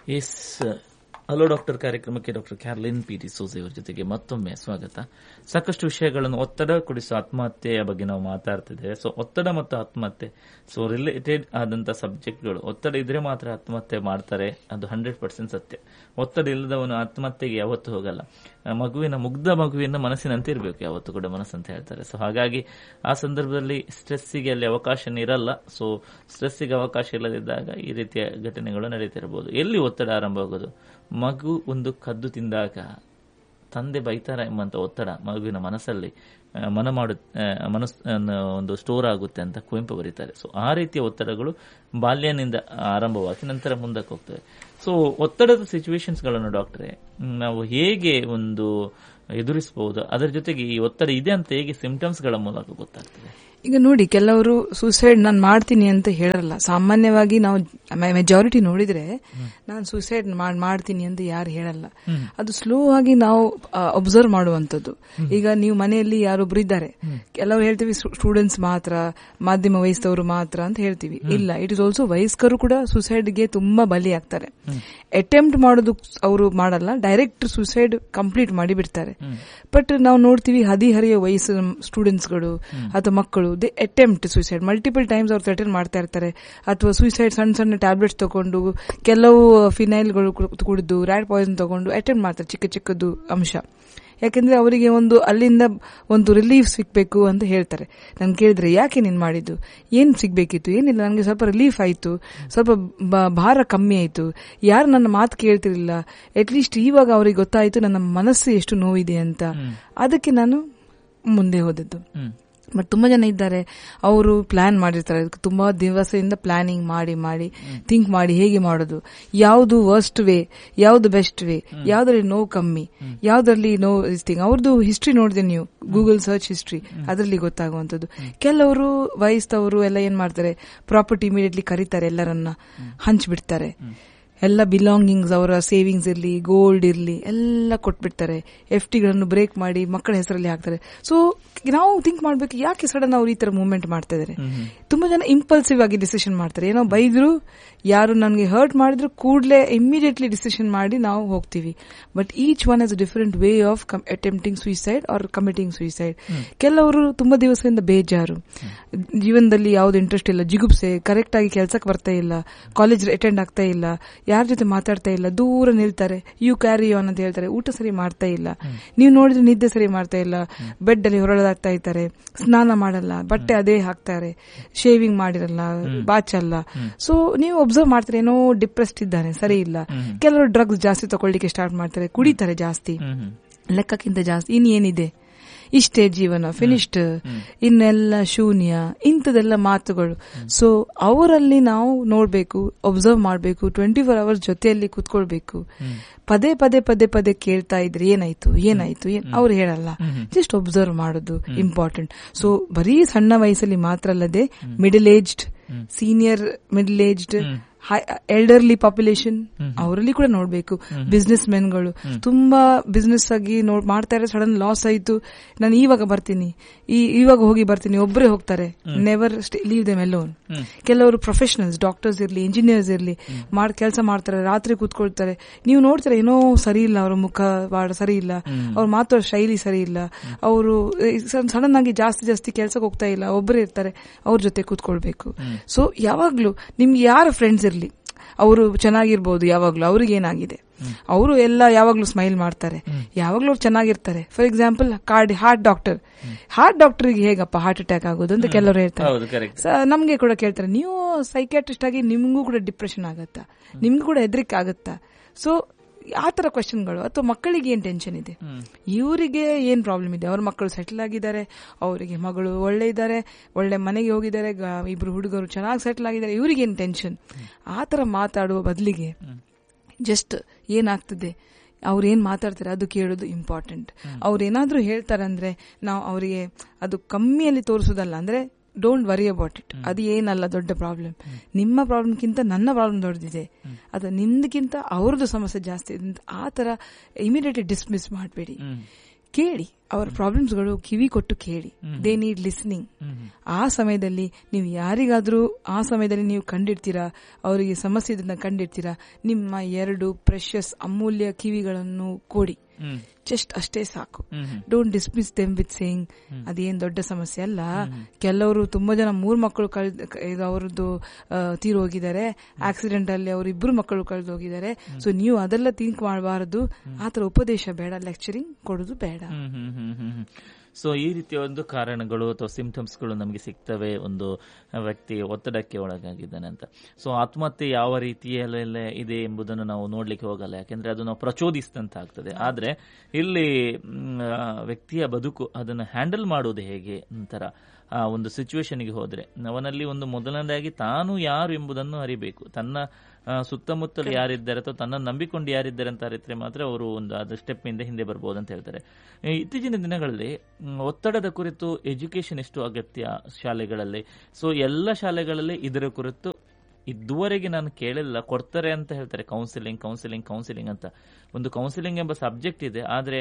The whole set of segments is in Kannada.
ಎಸ್ ಹಲೋ ಡಾಕ್ಟರ್ ಕಾರ್ಯಕ್ರಮಕ್ಕೆ ಡಾಕ್ಟರ್ ಕ್ಯಾರ್ಲಿನ್ ಪಿ ಟಿ ಸೋಜೆ ಅವರ ಜೊತೆಗೆ ಮತ್ತೊಮ್ಮೆ ಸ್ವಾಗತ ಸಾಕಷ್ಟು ವಿಷಯಗಳನ್ನು ಒತ್ತಡ ಕುಡಿಸೋ ಆತ್ಮಹತ್ಯೆಯ ಬಗ್ಗೆ ನಾವು ಮಾತಾಡ್ತಿದ್ದೇವೆ ಸೊ ಒತ್ತಡ ಮತ್ತು ಆತ್ಮಹತ್ಯೆ ಸೊ ರಿಲೇಟೆಡ್ ಆದಂತ ಸಬ್ಜೆಕ್ಟ್ಗಳು ಒತ್ತಡ ಇದ್ರೆ ಮಾತ್ರ ಆತ್ಮಹತ್ಯೆ ಮಾಡ್ತಾರೆ ಅದು ಹಂಡ್ರೆಡ್ ಪರ್ಸೆಂಟ್ ಸತ್ಯ ಒತ್ತಡ ಇಲ್ಲದವನು ಆತ್ಮಹತ್ಯೆಗೆ ಯಾವತ್ತೂ ಹೋಗಲ್ಲ ಆ ಮಗುವಿನ ಮುಗ್ಧ ಮಗುವಿನ ಮನಸ್ಸಿನಂತೆ ಇರಬೇಕು ಯಾವತ್ತೂ ಕೂಡ ಮನಸ್ಸಂತ ಹೇಳ್ತಾರೆ ಸೊ ಹಾಗಾಗಿ ಆ ಸಂದರ್ಭದಲ್ಲಿ ಸ್ಟ್ರೆಸ್ಸಿಗೆ ಅಲ್ಲಿ ಅವಕಾಶನೇ ಇರಲ್ಲ ಸೊ ಸ್ಟ್ರೆಸ್ಸಿಗೆ ಅವಕಾಶ ಇಲ್ಲದಿದ್ದಾಗ ಈ ರೀತಿಯ ಘಟನೆಗಳು ನಡೀತಿರಬಹುದು ಎಲ್ಲಿ ಒತ್ತಡ ಆರಂಭ ಆಗೋದು ಮಗು ಒಂದು ಕದ್ದು ತಿಂದಾಗ ತಂದೆ ಬೈತಾರ ಎಂಬಂತ ಒತ್ತಡ ಮಗುವಿನ ಮನಸ್ಸಲ್ಲಿ ಆ, ಮನ ಮಾಡು ಆ, ಮನಸ್ ಅನ್ನು ಒಂದು ಸ್ಟೋರ್ ಆಗುತ್ತೆ ಅಂತ ಕುವೆಂಪು ಬರೀತಾರೆ ಸೊ ಆ ರೀತಿಯ ಒತ್ತಡಗಳು ಬಾಲ್ಯನಿಂದ ಆರಂಭವಾಗಿ ನಂತರ ಮುಂದಕ್ಕೆ ಹೋಗ್ತವೆ ಸೊ ಒತ್ತಡದ ಸಿಚುವೇಶನ್ಸ್ಗಳನ್ನು ಡಾಕ್ಟ್ರೆ ನಾವು ಹೇಗೆ ಒಂದು ಎದುರಿಸಬಹುದು ಅದರ ಜೊತೆಗೆ ಈ ಒತ್ತಡ ಇದೆ ಅಂತ ಹೇಗೆ ಸಿಂಪ್ಟಮ್ಸ್ ಗಳ ಮೂಲಕ ಗೊತ್ತಾಗ್ತದೆ ಈಗ ನೋಡಿ ಕೆಲವರು ಸೂಸೈಡ್ ನಾನು ಮಾಡ್ತೀನಿ ಅಂತ ಹೇಳಲ್ಲ ಸಾಮಾನ್ಯವಾಗಿ ನಾವು ಮೆಜಾರಿಟಿ ನೋಡಿದ್ರೆ ನಾನು ಸೂಸೈಡ್ ಮಾಡ್ತೀನಿ ಅಂತ ಯಾರು ಹೇಳಲ್ಲ ಅದು ಸ್ಲೋ ಆಗಿ ನಾವು ಅಬ್ಸರ್ವ್ ಮಾಡುವಂತದ್ದು ಈಗ ನೀವು ಮನೆಯಲ್ಲಿ ಯಾರೊಬ್ರು ಇದ್ದಾರೆ ಕೆಲವರು ಹೇಳ್ತೀವಿ ಸ್ಟೂಡೆಂಟ್ಸ್ ಮಾತ್ರ ಮಾಧ್ಯಮ ವಯಸ್ಸದವರು ಮಾತ್ರ ಅಂತ ಹೇಳ್ತೀವಿ ಇಲ್ಲ ಇಟ್ ಇಸ್ ಆಲ್ಸೋ ವಯಸ್ಕರು ಕೂಡ ಸುಸೈಡ್ಗೆ ತುಂಬಾ ಬಲಿಯಾಗ್ತಾರೆ ಅಟೆಂಪ್ಟ್ ಮಾಡೋದು ಅವರು ಮಾಡಲ್ಲ ಡೈರೆಕ್ಟ್ ಸುಸೈಡ್ ಕಂಪ್ಲೀಟ್ ಮಾಡಿ ಬಿಡ್ತಾರೆ ಬಟ್ ನಾವು ನೋಡ್ತೀವಿ ಹದಿಹರಿಯ ವಯಸ್ಸಿನ ಸ್ಟೂಡೆಂಟ್ಸ್ಗಳು ಅಥವಾ ಮಕ್ಕಳು they attempt suicide multiple times ಅವ್ರು ಥ್ರೆಟನ್ ಮಾಡ್ತಾ ಇರ್ತಾರೆ ಅಥವಾ ಸುಸೈಡ್ ಸಣ್ಣ ಸಣ್ಣ ಟ್ಯಾಬ್ಲೆಟ್ಸ್ ತಗೊಂಡು ಕೆಲವು ಫಿನೈಲ್ಗಳು ಕುಡಿದು ರ್ಯಾಡ್ ಪಾಯ್ಸನ್ ತಗೊಂಡು ಅಟೆಂಪ್ಟ್ ಮಾಡ್ತಾರೆ ಚಿಕ್ಕ ಚಿಕ್ಕದು ಅಂಶ ಯಾಕೆಂದ್ರೆ ಅವರಿಗೆ ಒಂದು ಅಲ್ಲಿಂದ ಒಂದು ರಿಲೀಫ್ ಸಿಗ್ಬೇಕು ಅಂತ ಹೇಳ್ತಾರೆ ನಾನು ಕೇಳಿದ್ರೆ ಯಾಕೆ ನೀನ್ ಮಾಡಿದ್ದು ಏನ್ ಸಿಗ್ಬೇಕಿತ್ತು ಏನಿಲ್ಲ ನನಗೆ ಸ್ವಲ್ಪ ರಿಲೀಫ್ ಆಯ್ತು ಸ್ವಲ್ಪ ಬ- ಭಾರ ಕಮ್ಮಿ ಆಯ್ತು ಯಾರು ನನ್ನ ಮಾತು ಕೇಳ್ತಿರ್ಲಿಲ್ಲ ಅಟ್ಲೀಸ್ಟ್ ಇವಾಗ ಅವ್ರಿಗೆ ಗೊತ್ತಾಯ್ತು ನನ್ನ ಮನಸ್ಸು ಎಷ್ಟು ನೋವಿದೆ ಅಂತ ಅದಕ್ಕೆ ನಾನು ಮುಂದೆ ಹೋದದ್ದು ಹ್ಮ್ ಬಟ್ ತುಂಬಾ ಜನ ಇದ್ದಾರೆ ಅವರು ಪ್ಲಾನ್ ಮಾಡಿರ್ತಾರೆ ಅದಕ್ಕೆ ತುಂಬಾ ದಿವಸದಿಂದ ಪ್ಲಾನಿಂಗ್ ಮಾಡಿ ಮಾಡಿ ಥಿಂಕ್ ಮಾಡಿ ಹೇಗೆ ಮಾಡೋದು ಯಾವುದು ವರ್ಸ್ಟ್ ವೇ ಯಾವ್ದು ಬೆಸ್ಟ್ ವೇ ಯಾವ್ದ್ರಲ್ಲಿ ನೋವು ಕಮ್ಮಿ ಯಾವ್ದ್ರಲ್ಲಿ ನೋವು ಥಿಂಗ್ ಅವ್ರದ್ದು ಹಿಸ್ಟ್ರಿ ನೋಡಿದೆ ನೀವು ಗೂಗಲ್ ಸರ್ಚ್ ಹಿಸ್ಟ್ರಿ ಅದರಲ್ಲಿ ಗೊತ್ತಾಗುವಂತದ್ದು ಕೆಲವರು ವಯಸ್ಸವರು ಎಲ್ಲ ಏನ್ ಮಾಡ್ತಾರೆ ಪ್ರಾಪರ್ಟಿ ಇಮಿಡಿಯೇಟ್ಲಿ ಕರೀತಾರೆ ಎಲ್ಲರನ್ನ ಹಂಚ್ಬಿಡ್ತಾರೆ ಎಲ್ಲ ಬಿಲಾಂಗಿಂಗ್ಸ್ ಅವರ ಸೇವಿಂಗ್ಸ್ ಇರಲಿ ಗೋಲ್ಡ್ ಇರಲಿ ಎಲ್ಲ ಕೊಟ್ಬಿಡ್ತಾರೆ ಎಫ್ ಟಿಗಳನ್ನು ಬ್ರೇಕ್ ಮಾಡಿ ಮಕ್ಕಳ ಹೆಸರಲ್ಲಿ ಹಾಕ್ತಾರೆ ಸೊ ನಾವು ಥಿಂಕ್ ಮಾಡ್ಬೇಕು ಯಾಕೆ ಸಡನ್ ಅವ್ರು ಈ ತರ ಮೂವ್ಮೆಂಟ್ ಮಾಡ್ತಾ ಇದಾರೆ ತುಂಬಾ ಜನ ಇಂಪಲ್ಸಿವ್ ಆಗಿ ಡಿಸಿಷನ್ ಮಾಡ್ತಾರೆ ಏನೋ ಬೈದ್ರು ಯಾರು ನನಗೆ ಹರ್ಟ್ ಮಾಡಿದ್ರು ಕೂಡಲೇ ಇಮಿಡಿಯೇಟ್ಲಿ ಡಿಸಿಷನ್ ಮಾಡಿ ನಾವು ಹೋಗ್ತೀವಿ but each one has different way of attempting suicide or committing suicide ಕೆಲವರು ತುಂಬಾ ದಿವಸದಿಂದ ಬೇಜಾರು ಜೀವನದಲ್ಲಿ ಯಾವ್ದು ಇಂಟ್ರೆಸ್ಟ್ ಇಲ್ಲ ಜಿಗುಪ್ಸೆ ಕರೆಕ್ಟ್ ಆಗಿ ಕೆಲ್ಸಕ್ಕೆ ಬರ್ತಾ ಇಲ್ಲ ಕಾಲೇಜ್ ಅಟೆಂಡ್ ಆಗ್ತಾ ಇಲ್ಲ ಯಾರ ಜೊತೆ ಮಾತಾಡ್ತಾ ಇಲ್ಲ ದೂರ ನಿಲ್ತಾರೆ ಯು ಕ್ಯಾರಿ ಆನ್ ಅಂತ ಹೇಳ್ತಾರೆ ಊಟ ಸರಿ ಮಾಡ್ತಾ ಇಲ್ಲ ನೀವು ನೋಡಿದ್ರೆ ನಿದ್ದೆ ಸರಿ ಮಾಡ್ತಾ ಇಲ್ಲ ಬೆಡ್ ಅಲ್ಲಿ ಹೊರಳದಾಗ್ತಾ ಇರ್ತಾರೆ ಸ್ನಾನ ಮಾಡಲ್ಲ ಬಟ್ಟೆ ಅದೇ ಹಾಕ್ತಾರೆ ಶೇವಿಂಗ್ ಮಾಡಿರಲ್ಲ ಬಾಚಲ್ಲ ಸೊ ನೀವು ಒಬ್ಸರ್ವ್ ಮಾಡ್ತಾರೆ ಏನೋ ಡಿಪ್ರೆಸ್ಡ್ ಇದ್ದಾನೆ ಸರಿ ಇಲ್ಲ ಕೆಲವರು ಡ್ರಗ್ಸ್ ಜಾಸ್ತಿ ತಗೊಳ್ಳಿಕ್ಕೆ ಸ್ಟಾರ್ಟ್ ಮಾಡ್ತಾರೆ ಕುಡಿತಾರೆ ಜಾಸ್ತಿ ಹ್ಮ್ ಹ್ಮ್ ಲೆಕ್ಕಕ್ಕಿಂತ ಜಾಸ್ತಿ ಇನ್ ಏನಿದೆ ಇಷ್ಟೇ ಜೀವನ ಫಿನಿಶ್ಡ್ ಇನ್ನೆಲ್ಲ ಶೂನ್ಯ ಇಂಥದೆಲ್ಲ ಮಾತುಗಳು ಸೊ ಅವರಲ್ಲಿ ನಾವು ನೋಡ್ಬೇಕು ಒಬ್ಸರ್ವ್ ಮಾಡಬೇಕು ಟ್ವೆಂಟಿ ಫೋರ್ ಅವರ್ಸ್ ಜೊತೆಯಲ್ಲಿ ಕೂತ್ಕೊಳ್ಬೇಕು ಪದೇ ಪದೇ ಪದೇ ಪದೇ ಕೇಳ್ತಾ ಇದ್ರೆ ಏನಾಯ್ತು ಏನಾಯ್ತು ಏನ್ ಅವ್ರು ಹೇಳಲ್ಲ ಜಸ್ಟ್ ಒಬ್ಸರ್ವ್ ಮಾಡೋದು ಇಂಪಾರ್ಟೆಂಟ್ ಸೊ ಬರೀ ಸಣ್ಣ ವಯಸ್ಸಲ್ಲಿ ಮಾತ್ರ ಅಲ್ಲದೆ middle aged senior middle aged elderly population ಅವರಲ್ಲಿ ಕೂಡ ನೋಡ್ಬೇಕು ಬಿಸ್ನೆಸ್ ಮೆನ್ಗಳು ತುಂಬಾ ಬಿಸ್ನೆಸ್ ಆಗಿ ನೋಡ್ ಮಾಡ್ತಾ ಇರೋ ಸಡನ್ ಲಾಸ್ ಆಯ್ತು ನಾನು ಇವಾಗ ಬರ್ತೀನಿ ಈ ಇವಾಗ ಹೋಗಿ ಬರ್ತೀನಿ ಒಬ್ಬರೇ ಹೋಗ್ತಾರೆ ನೆವರ್ ಲೀವ್ ದೆಮ್ ಎಲೋನ್ ಕೆಲವರು ಪ್ರೊಫೆಷನಲ್ಸ್ ಡಾಕ್ಟರ್ಸ್ ಇರ್ಲಿ ಇಂಜಿನಿಯರ್ಸ್ ಇರ್ಲಿ ಮಾಡ್ ಕೆಲಸ ಮಾಡ್ತಾರೆ ರಾತ್ರಿ ಕೂತ್ಕೊಳ್ತಾರೆ ನೀವು ನೋಡ್ತಾರೆ ಏನೋ ಸರಿ ಇಲ್ಲ ಅವ್ರ ಮುಖ ಬಾಳ ಸರಿ ಇಲ್ಲ ಅವ್ರ ಮಾತಾಡೋ ಶೈಲಿ ಸರಿ ಇಲ್ಲ ಅವರು ಸಡನ್ ಆಗಿ ಜಾಸ್ತಿ ಜಾಸ್ತಿ ಕೆಲ್ಸಕ್ಕೆ ಹೋಗ್ತಾ ಇಲ್ಲ ಒಬ್ಬರೇ ಇರ್ತಾರೆ ಅವ್ರ ಜೊತೆ ಕೂತ್ಕೊಳ್ಬೇಕು ಸೊ ಯಾವಾಗ್ಲೂ ನಿಮ್ಗೆ ಯಾರ ಫ್ರೆಂಡ್ಸ್ ಇರ್ಲಿ ಅವರು ಚೆನ್ನಾಗಿರ್ಬೋದು ಯಾವಾಗ್ಲೂ ಅವ್ರಿಗೆ ಏನಾಗಿದೆ ಅವರು ಎಲ್ಲ ಯಾವಾಗ್ಲೂ ಸ್ಮೈಲ್ ಮಾಡ್ತಾರೆ ಯಾವಾಗ್ಲೂ ಅವ್ರು ಚೆನ್ನಾಗಿರ್ತಾರೆ for example card heart doctor heart ಡಾಕ್ಟರ್ಗೆ ಹೇಗಪ್ಪ ಹಾರ್ಟ್ ಅಟ್ಯಾಕ್ ಆಗೋದು ಅಂತ ಕೆಲವರು ಹೇಳ್ತಾರೆ ಹೌದು ಕರೆಕ್ಟ್ ಸ- ನಮ್ಗೆ ಕೂಡ ಕೇಳ್ತಾರೆ ನೀವು ಸೈಕ್ಯಾಟ್ರಿಸ್ಟ್ ಆಗಿ ನಿಮ್ಗೂ ಕೂಡ ಡಿಪ್ರೆಷನ್ ಆಗತ್ತಾ ನಿಮ್ಗೂ ಕೂಡ ಹೆದರಿಕೆ ಆಗತ್ತಾ ಸೊ ಆ ತರ ಕ್ವಶನ್ಗಳು ಅಥವಾ ಮಕ್ಕಳಿಗೆ ಏನ್ ಟೆನ್ಷನ್ ಇದೆ ಇವರಿಗೆ ಏನ್ ಪ್ರಾಬ್ಲಮ್ ಇದೆ ಅವ್ರ ಮಕ್ಕಳು ಸೆಟಲ್ ಆಗಿದ್ದಾರೆ ಅವರಿಗೆ ಮಗಳು ಒಳ್ಳೆ ಇದ್ದಾರೆ ಒಳ್ಳೆ ಮನೆಗೆ ಹೋಗಿದ್ದಾರೆ ಗ- ಇಬ್ರು ಹುಡುಗರು ಚೆನ್ನಾಗಿ ಸೆಟಲ್ ಆಗಿದ್ದಾರೆ ಇವರಿಗೆ ಏನ್ ಟೆನ್ಷನ್ ಆ ತರ ಮಾತಾಡುವ ಬದಲಿಗೆ ಜಸ್ಟ್ ಏನಾಗ್ತದೆ ಅವ್ರು ಏನ್ ಮಾತಾಡ್ತಾರೆ ಅದು ಕೇಳೋದು ಇಂಪಾರ್ಟೆಂಟ್ ಅವ್ರು ಏನಾದ್ರೂ ಹೇಳ್ತಾರಂದ್ರೆ ನಾವು ಅವರಿಗೆ ಅದು ಕಮ್ಮಿಯಲ್ಲಿ ತೋರಿಸೋದಲ್ಲ ಅಂದ್ರೆ ಡೋಂಟ್ ವರಿ ಅಬೌಟ್ ಇಟ್ ಅದು ಏನಲ್ಲ ದೊಡ್ಡ ಪ್ರಾಬ್ಲಮ್ ನಿಮ್ಮ ಪ್ರಾಬ್ಲಮ್ಗಿಂತ ನನ್ನ ಪ್ರಾಬ್ಲಮ್ ದೊಡ್ಡದಿದೆ ಅದು ನಿಮ್ದಕ್ಕಿಂತ ಅವ್ರದ್ದು ಸಮಸ್ಯೆ ಜಾಸ್ತಿ ಇದೆ ಅಂತ ಆ ತರ ಇಮಿಡಿಯೇಟ್ಲಿ ಡಿಸ್ಮಿಸ್ ಮಾಡಬೇಡಿ ಕೇಳಿ ಅವರ ಪ್ರಾಬ್ಲಮ್ಸ್ಗಳು ಕಿವಿ ಕೊಟ್ಟು ಕೇಳಿ ದೇ ನೀಡ್ ಲಿಸ್ನಿಂಗ್ ಆ ಸಮಯದಲ್ಲಿ ನೀವು ಯಾರಿಗಾದ್ರೂ ಆ ಸಮಯದಲ್ಲಿ ನೀವು ಕಂಡಿರ್ತೀರಾ ಅವರಿಗೆ ಸಮಸ್ಯೆ ಇದನ್ನ ಕಂಡಿರ್ತೀರಾ ನಿಮ್ಮ ಎರಡು ಪ್ರೆಷಸ್ ಅಮೂಲ್ಯ ಕಿವಿಗಳನ್ನು ಕೊಡಿ ಹ್ಮ್ ಜಸ್ಟ್ ಅಷ್ಟೇ ಸಾಕು hmm hmm don't dismiss them with saying ಅದೇನ್ ದೊಡ್ಡ ಸಮಸ್ಯೆ ಅಲ್ಲ ಕೆಲವರು ತುಂಬಾ ಜನ ಮೂರ್ ಮಕ್ಕಳು ಕಳ್ದ ಇದು ಅವರದ್ದು ತೀರು ಹೋಗಿದ್ದಾರೆ ಆಕ್ಸಿಡೆಂಟ್ ಅಲ್ಲಿ ಅವ್ರ ಇಬ್ರು ಮಕ್ಕಳು ಕಳೆದು ಹೋಗಿದ್ದಾರೆ ಸೊ ನೀವು ಅದೆಲ್ಲ ಥಿಂಕ್ ಮಾಡಬಾರದು ಆತರ ಉಪದೇಶ ಬೇಡ ಲೆಕ್ಚರಿಂಗ್ ಕೊಡೋದು ಬೇಡ ಹ್ಮ್ ಹ್ಮ್ ಹ್ಮ್ ಹ್ಮ್ ಹ್ಮ್. ಸೊ ಈ ರೀತಿಯ ಒಂದು ಕಾರಣಗಳು ಅಥವಾ ಸಿಂಪ್ಟಮ್ಸ್ಗಳು ನಮಗೆ ಸಿಗ್ತವೆ ಒಂದು ವ್ಯಕ್ತಿ ಒತ್ತಡಕ್ಕೆ ಒಳಗಾಗಿದ್ದಾನೆ ಅಂತ ಸೊ ಆತ್ಮಹತ್ಯೆ ಯಾವ ರೀತಿಯಲ್ಲೇ ಇದೆ ಎಂಬುದನ್ನು ನಾವು ನೋಡ್ಲಿಕ್ಕೆ ಹೋಗಲ್ಲ ಯಾಕೆಂದ್ರೆ ಅದು ನಾವು ಪ್ರಚೋದಿಸಿದಂತ ಆಗ್ತದೆ ಆದ್ರೆ ಇಲ್ಲಿ ಮ್, ಆ, ವ್ಯಕ್ತಿಯ ಬದುಕು ಅದನ್ನು ಹ್ಯಾಂಡಲ್ ಮಾಡುವುದು ಹೇಗೆ ಅಂತರ ಆ ಒಂದು ಸಿಚುವೇಶನ್ಗೆ ಹೋದ್ರೆ ಅವನಲ್ಲಿ ಒಂದು ಮೊದಲನೇದಾಗಿ ತಾನು ಯಾರು ಎಂಬುದನ್ನು ಅರಿಬೇಕು ತನ್ನ ಆ, ಸುತ್ತಮುತ್ತಲು ಯಾರಿದ್ದಾರೆ ಅಥವಾ ತನ್ನ ನಂಬಿಕೊಂಡು ಯಾರಿದ್ದಾರೆ ಅಂತ ಅರಿತರೆ ಮಾತ್ರ ಅವರು ಒಂದು ಅದು ಸ್ಟೆಪ್ ಇಂದ ಹಿಂದೆ ಬರ್ಬೋದು ಅಂತ ಹೇಳ್ತಾರೆ ಈ ಇತ್ತೀಚಿನ ದಿನಗಳಲ್ಲಿ ಮ್, ಒತ್ತಡದ ಕುರಿತು ಎಜುಕೇಶನ್ ಎಷ್ಟು ಅಗತ್ಯ ಶಾಲೆಗಳಲ್ಲಿ ಸೊ ಎಲ್ಲ ಶಾಲೆಗಳಲ್ಲಿ ಇದರ ಕುರಿತು ಇದುವರೆಗೆ ನಾನು ಕೇಳಿಲ್ಲ ಕೊಡ್ತಾರೆ ಅಂತ ಹೇಳ್ತಾರೆ ಕೌನ್ಸಿಲಿಂಗ್ ಕೌನ್ಸಿಲಿಂಗ್ ಕೌನ್ಸಿಲಿಂಗ್ ಅಂತ ಒಂದು ಕೌನ್ಸಿಲಿಂಗ್ ಎಂಬ ಸಬ್ಜೆಕ್ಟ್ ಇದೆ ಆದರೆ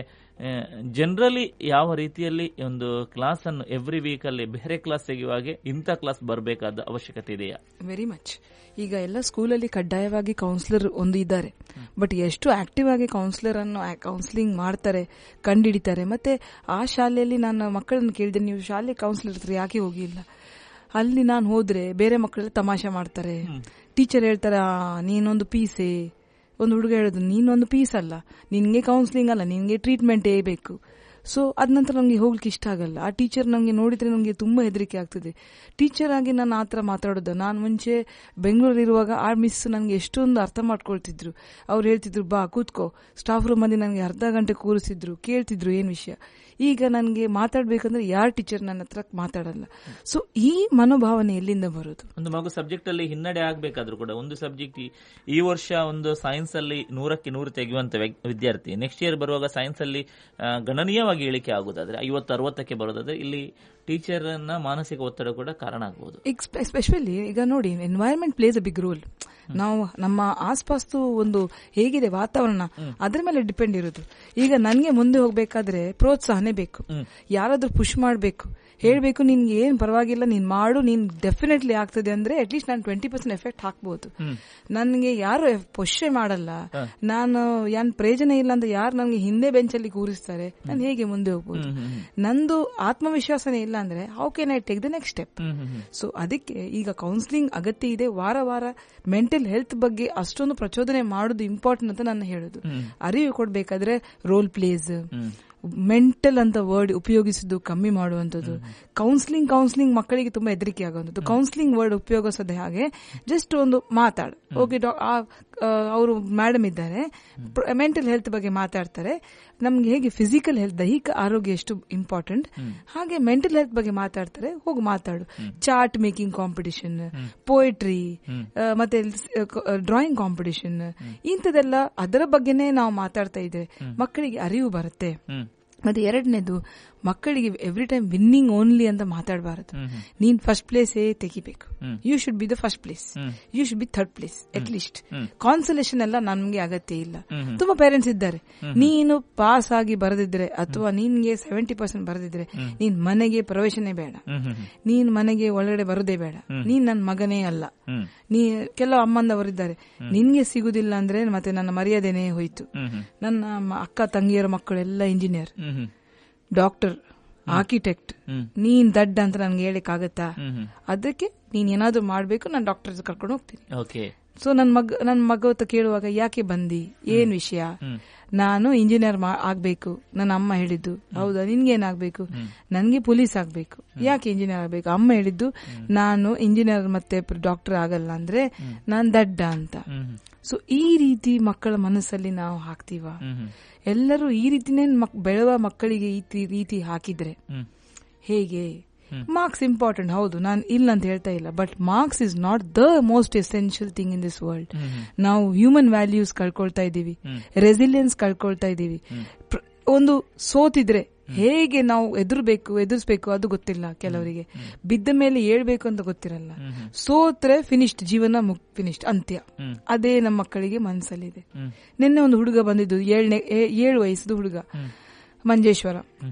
ಜನರಲಿ ಯಾವ ರೀತಿಯಲ್ಲಿ ಒಂದು ಕ್ಲಾಸ್ ಅನ್ನು ಎವ್ರಿ ವೀಕ್ ಅಲ್ಲಿ ಬೇರೆ ಕ್ಲಾಸ್ ತೆಗೆಯುವಾಗೆ ಇಂಥ ಕ್ಲಾಸ್ ಬರಬೇಕಾದ ಅವಶ್ಯಕತೆ ಇದೆಯಾ ವೆರಿ ಮಚ್ ಈಗ ಎಲ್ಲ ಸ್ಕೂಲಲ್ಲಿ ಕಡ್ಡಾಯವಾಗಿ ಕೌನ್ಸಿಲರ್ ಒಂದು ಇದ್ದಾರೆ ಬಟ್ ಎಷ್ಟು ಆಕ್ಟಿವ್ ಆಗಿ ಕೌನ್ಸಿಲರ್ ಅನ್ನು ಕೌನ್ಸಿಲಿಂಗ್ ಮಾಡ್ತಾರೆ ಕಂಡಿಡಿತಾರೆ ಮತ್ತೆ ಆ ಶಾಲೆಯಲ್ಲಿ ನಾನು ಮಕ್ಕಳನ್ನು ಕೇಳಿದೆ ನೀವು ಶಾಲೆ ಕೌನ್ಸಿಲರ್ ಹತ್ರ ಯಾಕೆ ಹೋಗಿಲ್ಲ ಅಲ್ಲಿ ನಾನು ಹೋದ್ರೆ ಬೇರೆ ಮಕ್ಕಳೆಲ್ಲ ತಮಾಷೆ ಮಾಡ್ತಾರೆ ಟೀಚರ್ ಹೇಳ್ತಾರೆ "ಆ, ನೀನೊಂದು ಪೀಸೆ ಒಂದು ಹುಡುಗ ಹೇಳೋದು ನೀನೊಂದು ಪೀಸ್ ಅಲ್ಲ ನಿನ್ಗೆ ಕೌನ್ಸಿಲಿಂಗ್ ಅಲ್ಲ ನಿನ್ಗೆ ಟ್ರೀಟ್ಮೆಂಟೇ ಬೇಕು ಸೊ ಅದ ನಂತರ ನನಗೆ ಹೋಗ್ಲಿಕ್ಕೆ ಇಷ್ಟ ಆಗಲ್ಲ ಆ ಟೀಚರ್ ನನಗೆ ನೋಡಿದ್ರೆ ನನಗೆ ತುಂಬಾ ಹೆದರಿಕೆ ಆಗ್ತದೆ ಟೀಚರ್ ಆಗಿ ನಾನು ಆ ಥರ ಮಾತಾಡೋದು ನಾನು ಮುಂಚೆ ಬೆಂಗಳೂರಿರುವಾಗ ಆ ಮಿಸ್ ನನಗೆ ಎಷ್ಟೊಂದು ಅರ್ಥ ಮಾಡ್ಕೊಳ್ತಿದ್ರು ಅವ್ರು ಹೇಳ್ತಿದ್ರು ಬಾ ಕೂತ್ಕೋ ಸ್ಟಾಫ್ ರೂಮಲ್ಲಿ ನನಗೆ ಅರ್ಧ ಗಂಟೆ ಕೂರಿಸಿದ್ರು ಕೇಳ್ತಿದ್ರು ಏನ್ ವಿಷಯ ಈಗ ನನಗೆ ಮಾತಾಡ್ಬೇಕಂದ್ರೆ ಯಾರ್ ಟೀಚರ್ ನನ್ನ ಹತ್ರ ಮಾತಾಡಲ್ಲ ಸೊ ಈ ಮನೋಭಾವನೆ ಎಲ್ಲಿಂದ ಬರೋದು ಒಂದು ಮಗು ಸಬ್ಜೆಕ್ಟ್ ಅಲ್ಲಿ ಹಿನ್ನಡೆ ಆಗ್ಬೇಕಾದ್ರೂ ಕೂಡ ಒಂದು ಸಬ್ಜೆಕ್ಟ್ ಈ ವರ್ಷ ಒಂದು ಸೈನ್ಸ್ ಅಲ್ಲಿ ನೂರಕ್ಕೆ ನೂರು ತೆಗೆಯುವಂತ ವ್ಯ- ವಿದ್ಯಾರ್ಥಿ ನೆಕ್ಸ್ಟ್ ಇಯರ್ ಬರುವಾಗ ಸೈನ್ಸ್ ಅಲ್ಲಿ ಆ, ಗಣನೀಯವಾಗಿ ಇಳಿಕೆ ಆಗುದಾದ್ರೆ ಐವತ್ತು ಅರವತ್ತಕ್ಕೆ ಬರೋದಾದ್ರೆ ಇಲ್ಲಿ ಟೀಚರ್ ನ ಮಾನಸಿಕ ಒತ್ತಡ ಕೂಡ ಕಾರಣ ಆಗಬಹುದು ಎಸ್ಪೆಷಲಿ ಈಗ ನೋಡಿ environment plays a big role ನಾವು ನಮ್ಮ ಆಸ್ಪಾಸ್ತು ಒಂದು ಹೇಗಿದೆ ವಾತಾವರಣ ಅದ್ರ ಮೇಲೆ ಡಿಪೆಂಡ್ ಇರೋದು ಈಗ ನನ್ಗೆ ಮುಂದೆ ಹೋಗ್ಬೇಕಾದ್ರೆ ಪ್ರೋತ್ಸಾಹನೆ ಬೇಕು ಯಾರಾದ್ರೂ ಪುಷ್ ಮಾಡಬೇಕು ಹೇಳ್ಬೇಕು ನಿನ್ಗೆ ಏನ್ ಪರವಾಗಿಲ್ಲ ನೀನ್ ಮಾಡು ನೀನ್ ಡೆಫಿನೆಟ್ಲಿ ಆಗ್ತದೆ ಅಂದ್ರೆ ಅಟ್ಲೀಸ್ಟ್ ನಾನು ಟ್ವೆಂಟಿ ಪರ್ಸೆಂಟ್ ಎಫೆಕ್ಟ್ ಹಾಕ್ಬಹುದು ನನ್ಗೆ ಯಾರು ಪುಷೆ ಮಾಡಲ್ಲ ನಾನು ಏನ್ ಪ್ರಯೋಜನ ಇಲ್ಲ ಅಂತ ಯಾರು ನನ್ಗೆ ಹಿಂದೆ ಬೆಂಚಲ್ಲಿ ಕೂರಿಸ್ತಾರೆ ನಾನು ಹೇಗೆ ಮುಂದೆ ಹೋಗ್ಬೋದು ನಂದು ಆತ್ಮವಿಶ್ವಾಸನೇ ಇಲ್ಲ ಅಂದ್ರೆ how can I take the next step so ಅದಕ್ಕೆ ಈಗ ಕೌನ್ಸಿಲಿಂಗ್ ಅಗತ್ಯ ಇದೆ ವಾರ ವಾರ ಮೆಂಟಲ್ ಹೆಲ್ತ್ ಬಗ್ಗೆ ಅಷ್ಟೊಂದು ಪ್ರಚೋದನೆ ಮಾಡೋದು ಇಂಪಾರ್ಟೆಂಟ್ ಅಂತ ನಾನು ಹೇಳೋದು ಅರಿವು ಕೊಡ್ಬೇಕಾದ್ರೆ ರೋಲ್ ಪ್ಲೇಸ್ ಮೆಂಟಲ್ ಅಂತ ವರ್ಡ್ ಉಪಯೋಗಿಸುದು ಕಮ್ಮಿ ಮಾಡುವಂತದ್ದು ಕೌನ್ಸಿಲಿಂಗ್ ಕೌನ್ಸಿಲಿಂಗ್ ಮಕ್ಕಳಿಗೆ ತುಂಬಾ ಹೆದರಿಕೆ ಆಗುವಂಥದ್ದು ಕೌನ್ಸಿಲಿಂಗ್ ವರ್ಡ್ ಉಪಯೋಗಿಸೋದು ಹಾಗೆ ಜಸ್ಟ್ ಒಂದು ಮಾತಾಡು ಓಕೆ ಅವರು ಮೇಡಮ್ ಇದ್ದಾರೆ ಮೆಂಟಲ್ ಹೆಲ್ತ್ ಬಗ್ಗೆ ಮಾತಾಡ್ತಾರೆ ನಮ್ಗೆ ಹೇಗೆ ಫಿಸಿಕಲ್ ಹೆಲ್ತ್ ದೈಹಿಕ ಆರೋಗ್ಯ ಎಷ್ಟು ಇಂಪಾರ್ಟೆಂಟ್ ಹಾಗೆ ಮೆಂಟಲ್ ಹೆಲ್ತ್ ಬಗ್ಗೆ ಮಾತಾಡ್ತಾರೆ ಹೋಗಿ ಮಾತಾಡು ಚಾರ್ಟ್ ಮೇಕಿಂಗ್ ಕಾಂಪಿಟಿಷನ್ ಪೋಯಟ್ರಿ ಮತ್ತೆ ಡ್ರಾಯಿಂಗ್ ಕಾಂಪಿಟಿಷನ್ ಇಂಥದೆಲ್ಲ ಅದರ ಬಗ್ಗೆನೇ ನಾವು ಮಾತಾಡ್ತಾ ಇದ್ದೇವೆ ಮಕ್ಕಳಿಗೆ ಅರಿವು ಬರುತ್ತೆ ಮತ್ತೆ ಎರಡನೇದು ಮಕ್ಕಳಿಗೆ ಎವ್ರಿ ಟೈಮ್ ವಿನ್ನಿಂಗ್ ಓನ್ಲಿ ಅಂತ ಮಾತಾಡಬಾರದು ನೀನ್ ಫಸ್ಟ್ ಪ್ಲೇಸೇ ತೆಗಿಬೇಕು you should be the first place you should be third place at least consolation ಎಲ್ಲ ನಮ್ಗೆ ಅಗತ್ಯ ಇಲ್ಲ ತುಂಬಾ ಪೇರೆಂಟ್ಸ್ ಇದ್ದಾರೆ ನೀನು ಪಾಸ್ ಆಗಿ ಬರೆದಿದ್ರೆ ಅಥವಾ ನಿನ್ಗೆ ಸೆವೆಂಟಿ ಪರ್ಸೆಂಟ್ ಬರೆದಿದ್ರೆ ನೀನ್ ಮನೆಗೆ ಪ್ರವೇಶನೇ ಬೇಡ ನೀನ್ ಮನೆಗೆ ಒಳಗಡೆ ಬರೋದೇ ಬೇಡ ನೀನ್ ನನ್ನ ಮಗನೇ ಅಲ್ಲ ನೀ ಕೆಲವು ಅಮ್ಮಂದವರಿದ್ದಾರೆ ನಿನ್ಗೆ ಸಿಗುದಿಲ್ಲ ಅಂದ್ರೆ ಮತ್ತೆ ನನ್ನ ಮರ್ಯಾದೆನೇ ಹೋಯ್ತು ನನ್ನ ಮ- ಅಕ್ಕ ತಂಗಿಯರ ಮಕ್ಕಳೆಲ್ಲ ಇಂಜಿನಿಯರ್ ಡಾಕ್ಟರ್ ಆರ್ಕಿಟೆಕ್ಟ್ ನೀನ್ ದಡ್ಡ ಅಂತ ನನ್ಗೆ ಹೇಳಿಕ್ ಆಗತ್ತಾ ಅದಕ್ಕೆ ನೀನ್ ಏನಾದ್ರೂ ಮಾಡ್ಬೇಕು ನಾನು ಡಾಕ್ಟರ್ ಕರ್ಕೊಂಡು ಹೋಗ್ತೀನಿ ಓಕೆ ಸೊ ನನ್ ಮಗ ನನ್ ಮಗ ಹೊತ್ತು ಕೇಳುವಾಗ ಯಾಕೆ ಬಂದಿ ಏನ್ ವಿಷಯ ನಾನು ಇಂಜಿನಿಯರ್ ಆಗ್ಬೇಕು ನನ್ನ ಅಮ್ಮ ಹೇಳಿದ್ದು ಹೌದಾ ನಿನ್ಗೇನಾಗ್ಬೇಕು ನನ್ಗೆ ಪೊಲೀಸ್ ಆಗ್ಬೇಕು ಯಾಕೆ ಇಂಜಿನಿಯರ್ ಆಗ್ಬೇಕು ಅಮ್ಮ ಹೇಳಿದ್ದು ನಾನು ಇಂಜಿನಿಯರ್ ಮತ್ತೆ ಡಾಕ್ಟರ್ ಆಗಲ್ಲ ಅಂದ್ರೆ ನಾನ್ ದಡ್ಡ ಅಂತ ಸೊ ಈ ರೀತಿ ಮಕ್ಕಳ ಮನಸ್ಸಲ್ಲಿ ನಾವು ಹಾಕ್ತೀವ ಎಲ್ಲರೂ ಈ ರೀತಿನೇ ಮಕ್- ಬೆಳೆಯುವ ಮಕ್ಕಳಿಗೆ ಈ ತಿ- ರೀತಿ ಹಾಕಿದ್ರೆ ಹೇಗೆ ಮಾರ್ಕ್ಸ್ ಇಂಪಾರ್ಟೆಂಟ್ ಹೌದು ನಾನು ಇಲ್ಲ ಅಂತ ಹೇಳ್ತಾ ಇಲ್ಲ but marks is not the most essential thing in this world ನಾವು ಹ್ಯೂಮನ್ ವ್ಯಾಲ್ಯೂಸ್ ಕಳ್ಕೊಳ್ತಾ ಇದ್ದೀವಿ ರೆಸಿಲಿಯನ್ಸ್ ಕಳ್ಕೊಳ್ತಾ ಇದ್ದೀವಿ ಪ್ರ- ಒಂದು ಸೋತಿದ್ರೆ ಹೇಗೆ ನಾವು ಎದುರ್ಬೇಕು ಎದುರಿಸ್ಬೇಕು ಅದು ಗೊತ್ತಿಲ್ಲ ಕೆಲವರಿಗೆ ಬಿದ್ದ ಮೇಲೆ ಏಳ್ಬೇಕು ಅಂತ ಗೊತ್ತಿರಲ್ಲ ಸೋತ್ರೆ ಫಿನಿಶ್ಡ್ ಜೀವನ ಫಿನಿಶ್ಡ್ ಅಂತ್ಯ ಅದೇ ನಮ್ಮ ಮಕ್ಕಳಿಗೆ ಮನಸ್ಸಲ್ಲಿದೆ ನಿನ್ನೆ ಒಂದು ಹುಡುಗ ಬಂದಿದ್ದು ಏಳನೇ ಏಳು ವಯಸ್ಸದು ಹುಡುಗ ಮಂಜೇಶ್ವರ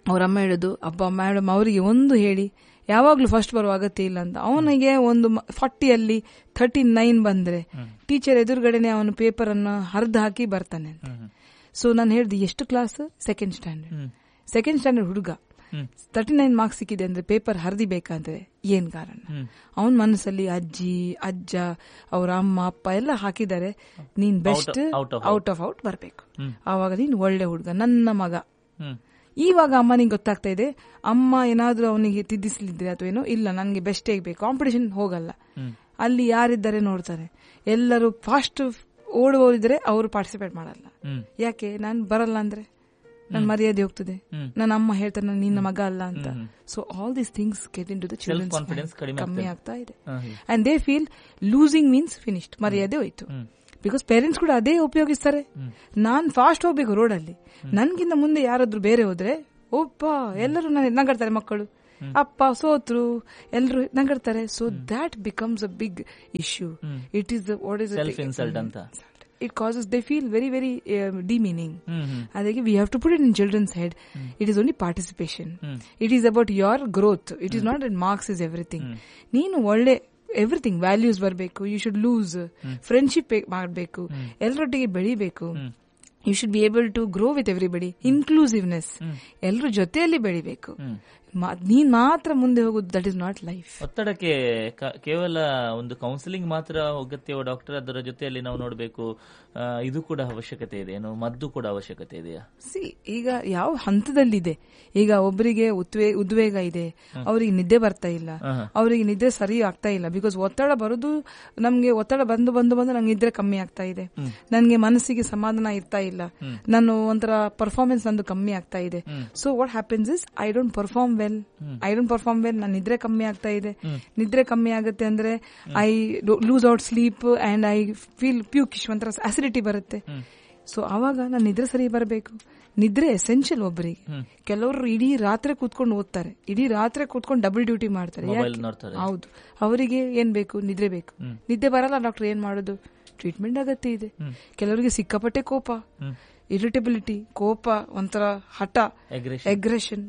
ಅವ್ರ ಅಮ್ಮ ಹೇಳುದು ಅಬ್ಬ ಮೇಡಮ್ ಅವರಿಗೆ ಒಂದು ಹೇಳಿ ಯಾವಾಗ್ಲೂ ಫಸ್ಟ್ ಬರುವ ಅಗತ್ಯ ಇಲ್ಲ ಅಂತ ಅವನಿಗೆ ಒಂದು ಫಾರ್ಟಿಯಲ್ಲಿ ಥರ್ಟಿ ನೈನ್ ಬಂದ್ರೆ ಟೀಚರ್ ಎದುರುಗಡೆನೆ ಅವನು ಪೇಪರ್ ಅನ್ನು ಹರಿದು ಹಾಕಿ ಬರ್ತಾನೆ ಅಂತ ಸೊ ನಾನು ಹೇಳ್ದೆ ಎಷ್ಟು class second standard second standard ಹುಡುಗ ತರ್ಟಿ ನೈನ್ ಮಾರ್ಕ್ಸ್ ಸಿಕ್ಕಿದೆ ಅಂದ್ರೆ ಪೇಪರ್ ಹರಿದಿಬೇಕಂದ್ರೆ ಏನ್ ಕಾರಣ ಅವನ ಮನಸ್ಸಲ್ಲಿ ಅಜ್ಜಿ ಅಜ್ಜ ಅವರ ಅಮ್ಮ ಅಪ್ಪ ಎಲ್ಲ ಹಾಕಿದ್ದಾರೆ ನೀನ್ best out of out of out ಬರ್ಬೇಕು ಆವಾಗ ನೀನ್ ಒಳ್ಳೆ ಹುಡುಗ ನನ್ನ ಮಗ ಹ್ಮ್ ಇವಾಗ ಅಮ್ಮನಿಗೆ ಗೊತ್ತಾಗ್ತಾ ಇದೆ ಅಮ್ಮ ಏನಾದ್ರೂ ಅವನಿಗೆ ತಿದ್ದಿಸ್ಲಿದ್ರೆ ಅಥವಾ ಏನೋ ಇಲ್ಲ ನನಗೆ ಬೆಸ್ಟ್ ಬೇಕು ಕಾಂಪಿಟೇಷನ್ ಹೋಗಲ್ಲ ಅಲ್ಲಿ ಯಾರಿದ್ದಾರೆ ನೋಡ್ತಾರೆ ಎಲ್ಲರೂ ಫಾಸ್ಟ್ ಓಡುವವರಿದ್ರೆ ಅವರು ಪಾರ್ಟಿಸಿಪೇಟ್ ಮಾಡಲ್ಲ ಹ್ಮ್ ಯಾಕೆ ನಾನು ಬರಲ್ಲ ಅಂದ್ರೆ ನನ್ನ ಮರ್ಯಾದೆ ಹೋಗ್ತದೆ ನನ್ನ ಅಮ್ಮ ಹೇಳ್ತಾರೆ ನಾನು ನಿನ್ನ ಮಗ ಅಲ್ಲ ಅಂತ so all these things get in to the children's confidence ಕಡಿಮೆ ಕಮ್ಮಿ ಆಗ್ತಾ ಇದೆ ಹಾ, ಹೀಗೆ. And they feel losing means finished ಮರ್ಯಾದೆ ಹೋಯ್ತು ಬಿಕಾಸ್ ಪೇರೆಂಟ್ಸ್ ಕೂಡ ಅದೇ ಉಪಯೋಗಿಸ್ತಾರೆ ನಾನ್ ಫಾಸ್ಟ್ ಹೋಗ್ಬೇಕು ರೋಡಲ್ಲಿ ನನ್ಗಿಂತ ಮುಂದೆ ಯಾರಾದ್ರೂ ಬೇರೆ ಹೋದ್ರೆ ಒಪ್ಪ ಎಲ್ಲರೂ ನ- ನಗಾಡ್ತಾರೆ ಮಕ್ಕಳು ಅಪ್ಪ ಸೋತ್ರು ಎಲ್ಲರೂ ನಗಾಡ್ತಾರೆ so that becomes a big issue it is what is Self insult ಅಂತ. It causes they feel very very demeaning hmm hmm ಅದಕ್ಕೆ we have to put it in children's head it is only participation it is about your growth it is not it marks is everything ನೀನು ಒಳ್ಳೆ ಎವ್ರಿಥಿಂಗ್ ವ್ಯಾಲ್ಯೂಸ್ ಬರಬೇಕು ಯು ಶುಡ್ ಲೂಸ್ ಫ್ರೆಂಡ್ಶಿಪ್ ಮಾಡಬೇಕು ಎಲ್ಲರೊಟ್ಟಿಗೆ ಬೆಳಿಬೇಕು you should be able to grow with everybody inclusiveness ಎಲ್ಲರ ಜೊತೆಯಲ್ಲಿ ಬೆಳಿಬೇಕು ಮಾ- ನೀನ್ ಮಾತ್ರ ಮುಂದೆ ಹೋಗುದು ದಟ್ ಇಸ್ ನಾಟ್ ಲೈಫ್ ಒತ್ತಡಕ್ಕೆ ಕ- ಕೇವಲ ಒಂದು ಕೌನ್ಸಿಲಿಂಗ್ ಮಾತ್ರ ಅಗತ್ಯವೋ ಡಾಕ್ಟರ್ ಅದರ ಜೊತೆಯಲ್ಲಿ ನಾವು ನೋಡಬೇಕು ಇದು ಕೂಡ ಅವಶ್ಯಕತೆ ಇದೆ ಏನು ಮದ್ದು ಕೂಡ ಅವಶ್ಯಕತೆ ಇದೆಯಾ ಸಿ ಈಗ ಯಾವ ಹಂತದಲ್ಲಿದೆ ಈಗ ಒಬ್ಬರಿಗೆ ಉದ್ವೇ ಉದ್ವೇಗ ಇದೆ ಅವರಿಗೆ ನಿದ್ದೆ ಬರ್ತಾ ಇಲ್ಲ ಅವರಿಗೆ ನಿದ್ದೆ ಸರಿ ಆಗ್ತಾ ಇಲ್ಲ ಬಿಕಾಸ್ ಒತ್ತಡ ಬರೋದು ನಮ್ಗೆ ಒತ್ತಡ ಬಂದು ಬಂದು ಬಂದು ನಂಗೆ ನಿದ್ರೆ ಕಮ್ಮಿ ಆಗ್ತಾ ಇದೆ ನನ್ಗೆ ಮನಸ್ಸಿಗೆ ಸಮಾಧಾನ ಇರ್ತಾ ಇಲ್ಲ ನಾನು ಒಂಥರ ಪರ್ಫಾರ್ಮೆನ್ಸ್ ನಂದು ಕಮ್ಮಿ ಆಗ್ತಾ ಇದೆ so what happens is I don't perform well I don't perform well ನನ್ನ ನಿದ್ರೆ ಕಮ್ಮಿ ಆಗ್ತಾ ಇದೆ ನಿದ್ರೆ ಕಮ್ಮಿ ಆಗುತ್ತೆ ಅಂದ್ರೆ I lose out sleep and I feel pukish ಒಂಥರ ಅಸಿಡಿಟಿ ಬರುತ್ತೆ ಸೊ ಆವಾಗ ನಾನು ನಿದ್ರೆ ಸರಿ ಬರಬೇಕು ನಿದ್ರೆ ಎಸೆನ್ಷಿಯಲ್ ಒಬ್ಬರಿಗೆ ಕೆಲವರು ಇಡೀ ರಾತ್ರಿ ಕೂತ್ಕೊಂಡು ಓದ್ತಾರೆ ಇಡೀ ರಾತ್ರಿ ಕೂತ್ಕೊಂಡು ಡಬಲ್ ಡ್ಯೂಟಿ ಮಾಡ್ತಾರೆ ಮೊಬೈಲ್ ಯಾಕೆ? ನೋಡ್ತಾರೆ ಹೌದು ಅವರಿಗೆ ಏನ್ ಬೇಕು ನಿದ್ರೆ ಬೇಕು ನಿದ್ದೆ ಬರಲ್ಲ ಡಾಕ್ಟರ್ ಏನ್ ಮಾಡೋದು ಟ್ರೀಟ್ಮೆಂಟ್ ಅಗತ್ಯ ಇದೆ ಕೆಲವರಿಗೆ ಸಿಕ್ಕಾಪಟ್ಟೆ ಕೋಪ ಇರಿಟಬಿಲಿಟಿ ಕೋಪ ಒಂಥರ ಹಠ Aggression. ಅಗ್ರೆಷನ್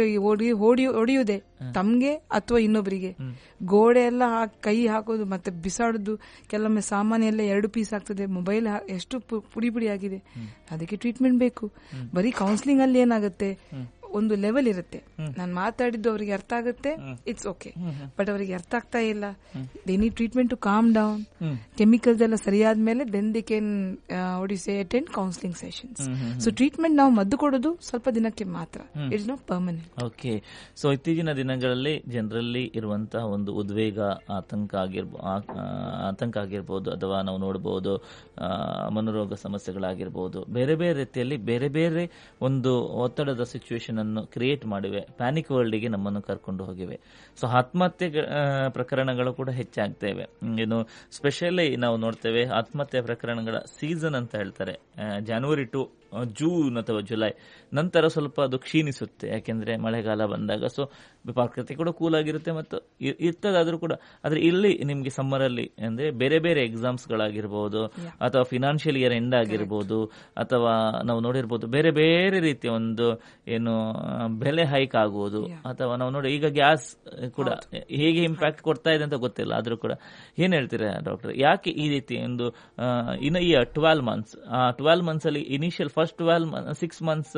ಹೊಡೆಯುವುದೇ ತಮ್ಗೆ ಅಥವಾ ಇನ್ನೊಬ್ಬರಿಗೆ ಗೋಡೆ ಎಲ್ಲ ಹಾಕ್- ಕೈ ಹಾಕೋದು ಮತ್ತೆ ಬಿಸಾಡುದು ಕೆಲವೊಮ್ಮೆ ಸಾಮಾನ್ಯ ಎಲ್ಲ ಎರಡು ಪೀಸ್ ಆಗ್ತದೆ ಮೊಬೈಲ್ ಎಷ್ಟು ಪು- ಪುಡಿ ಪುಡಿ ಆಗಿದೆ ಅದಕ್ಕೆ ಟ್ರೀಟ್ಮೆಂಟ್ ಬೇಕು ಬರೀ ಕೌನ್ಸಿಲಿಂಗ್ ಅಲ್ಲಿ ಏನಾಗುತ್ತೆ ಒಂದು ಲೆವೆಲ್ ಇರುತ್ತೆ ನಾನು ಮಾತಾಡಿದ್ದು ಅವರಿಗೆ ಅರ್ಥ ಆಗುತ್ತೆ ಇಟ್ಸ್ ಓಕೆ ಬಟ್ ಅವರಿಗೆ ಅರ್ಥ ಆಗ್ತಾ ಇಲ್ಲ they need treatment to calm down chemicals ಎಲ್ಲ ಸರಿಯಾದ ಮೇಲೆ ದೆನ್ ದಿ ಕೆನ್ ಒಡಿಸೆ attend counselling sessions so treatment ನಾವು ಮದ್ದು ಕೊಡೋದು ಸ್ವಲ್ಪ ದಿನಕ್ಕೆ ಮಾತ್ರ it's not permanent okay so ಇತ್ತೀಚಿನ ದಿನಗಳಲ್ಲಿ ಜನರಲ್ಲಿ ಇರುವಂತಹ ಒಂದು ಉದ್ವೇಗ ಆತಂಕ ಆಗಿರ್ಬೋ ಆ- ಆ, ಆತಂಕ ಆಗಿರ್ಬೋದು ಅಥವಾ ನಾವು ನೋಡಬಹುದು ಆ, ಮನೋರೋಗ ಸಮಸ್ಯೆಗಳಾಗಿರ್ಬೋದು ಬೇರೆ ಬೇರೆ ರೀತಿಯಲ್ಲಿ ಬೇರೆ ಬೇರೆ ಒಂದು ಒತ್ತಡದ ಸಿಚುವೇಶನ್ ಅನ್ನು ಕ್ರಿಯೇಟ್ ಮಾಡಿವೆ ಪ್ಯಾನಿಕ್ ವರ್ಲ್ಡ್ಗೆ ನಮ್ಮನ್ನು ಕರ್ಕೊಂಡು ಹೋಗಿವೆ ಸೊ ಆತ್ಮಹತ್ಯೆ ಆ, ಪ್ರಕರಣಗಳು ಕೂಡ ಹೆಚ್ಚಾಗ್ತಾ ಇವೆ ಹ್ಮ್, ಏನು ಸ್ಪೆಷಲಿ ನಾವು ನೋಡ್ತೇವೆ ಆತ್ಮಹತ್ಯೆ ಪ್ರಕರಣಗಳ ಸೀಸನ್ ಅಂತ ಹೇಳ್ತಾರೆ ಜನವರಿ ಟು ಜೂನ್ ಅಥವಾ ಜುಲೈ ನಂತರ ಸ್ವಲ್ಪ ಅದು ಕ್ಷೀಣಿಸುತ್ತೆ ಯಾಕೆಂದ್ರೆ ಮಳೆಗಾಲ ಬಂದಾಗ ಸೊ ಪ್ರಕೃತಿ ಕೂಡ ಕೂಲ್ ಆಗಿರುತ್ತೆ ಮತ್ತು ಇ- ಇರ್ತದಾದ್ರೂ ಕೂಡ ಆದ್ರೆ ಇಲ್ಲಿ ನಿಮ್ಗೆ ಸಮ್ಮರ್ ಅಲ್ಲಿ ಅಂದ್ರೆ ಬೇರೆ ಬೇರೆ ಎಕ್ಸಾಮ್ಸ್ ಗಳಾಗಿರ್ಬೋದು ಅಥವಾ ಫಿನಾನ್ಷಿಯಲ್ ಇಯರ್ ಎಂಡ್ ಆಗಿರ್ಬೋದು ಅಥವಾ ನಾವು ನೋಡಿರ್ಬೋದು ಬೇರೆ ಬೇರೆ ರೀತಿಯ ಒಂದು ಏನು ಆ, ಬೆಲೆ ಹೈಕ್ ಆಗುವುದು ಅಥವಾ ನಾವು ನೋಡಿ ಈಗ ಗ್ಯಾಸ್ ಕೂಡ ಹೇಗೆ ಇಂಪ್ಯಾಕ್ಟ್ ಕೊಡ್ತಾ ಇದೆ ಅಂತ ಗೊತ್ತಿಲ್ಲ ಆದ್ರೂ ಕೂಡ ಏನ್ ಹೇಳ್ತೀರಾ ಡಾಕ್ಟರ್ ಯಾಕೆ ಈ ರೀತಿ ಒಂದು ಆ, ಇನ್ನು ಈ ಟ್ವೆಲ್ ಮಂತ್ಸ್ ಆ ಟ್ವೆಲ್ ಮಂತ್ಸ್ ಅಲ್ಲಿ initial first twelve six months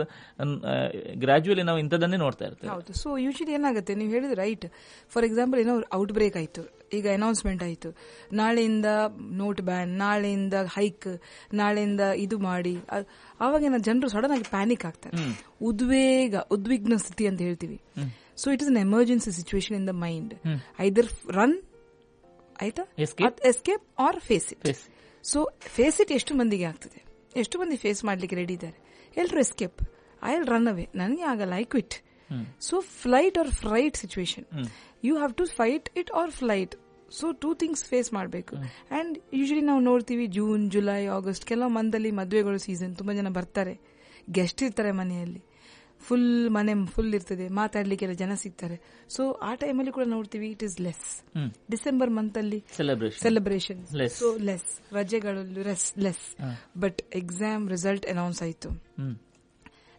gradually ನಾವು ಇಂಥದನ್ನೇ ನೋಡ್ತಾ ಇರ್ತೇವೆ ಹೌದು ಸೊ ಯೂಶಲಿ ಏನಾಗುತ್ತೆ ನೀವು ಹೇಳಿದ್ರೆ ರೈಟ್ ಫಾರ್ ಎಕ್ಸಾಂಪಲ್ ಏನೋ ಔಟ್ ಬ್ರೇಕ್ ಆಯ್ತು ಈಗ ಅನೌನ್ಸ್ಮೆಂಟ್ ಆಯ್ತು ನಾಳೆಯಿಂದ ನೋಟ್ ಬ್ಯಾನ್ ನಾಳೆಯಿಂದ ಹೈಕ್ ನಾಳೆಯಿಂದ ಇದು ಮಾಡಿ ಅ- ಆವಾಗ ಜನರು ಸಡನ್ ಆಗಿ ಪ್ಯಾನಿಕ್ ಆಗ್ತಾರೆ ಉದ್ವೇಗ ಉದ್ವಿಗ್ನ ಸ್ಥಿತಿ ಅಂತ ಹೇಳ್ತೀವಿ so it is an emergency situation in the mind either run ಆಯ್ತಾ Escape. Escape or face it Face. So face it ಎಷ್ಟು ಮಂದಿಗೆ ಆಗ್ತದೆ ಎಷ್ಟು ಮಂದಿ ಫೇಸ್ ಮಾಡ್ಲಿಕ್ಕೆ ರೆಡಿ ಇದ್ದಾರೆ ಎಲ್ಲರೂ escape I will run away ನನಗೆ ಆಗಲ್ಲ I quit so flight or fright situation you have to fight it or flight so two things face ಮಾಡಬೇಕು ಅಂಡ್ ಯೂಶಲಿ ನಾವು ನೋಡ್ತೀವಿ ಜೂನ್ ಜುಲೈ ಆಗಸ್ಟ್ ಕೆಲವು ಮಂದಲ್ಲಿ ಮದುವೆಗಳು ಸೀಸನ್ ತುಂಬಾ ಜನ ಬರ್ತಾರೆ ಗೆಸ್ಟ್ ಇರ್ತಾರೆ ಮನೆಯಲ್ಲಿ ಫುಲ್ ಮನೆ ಫುಲ್ ಇರ್ತದೆ ಮಾತಾಡ್ಲಿಕ್ಕೆಲ್ಲ ಜನ ಸಿಗ್ತಾರೆ ಸೊ ಆ ಟೈಮಲ್ಲಿ ಕೂಡ ನೋಡ್ತೀವಿ it is less December month ಅಲ್ಲಿ celebration celebration Less. So less ರಜೆಗಳು less but exam result announce ಆಯ್ತು ಹ್ಮ್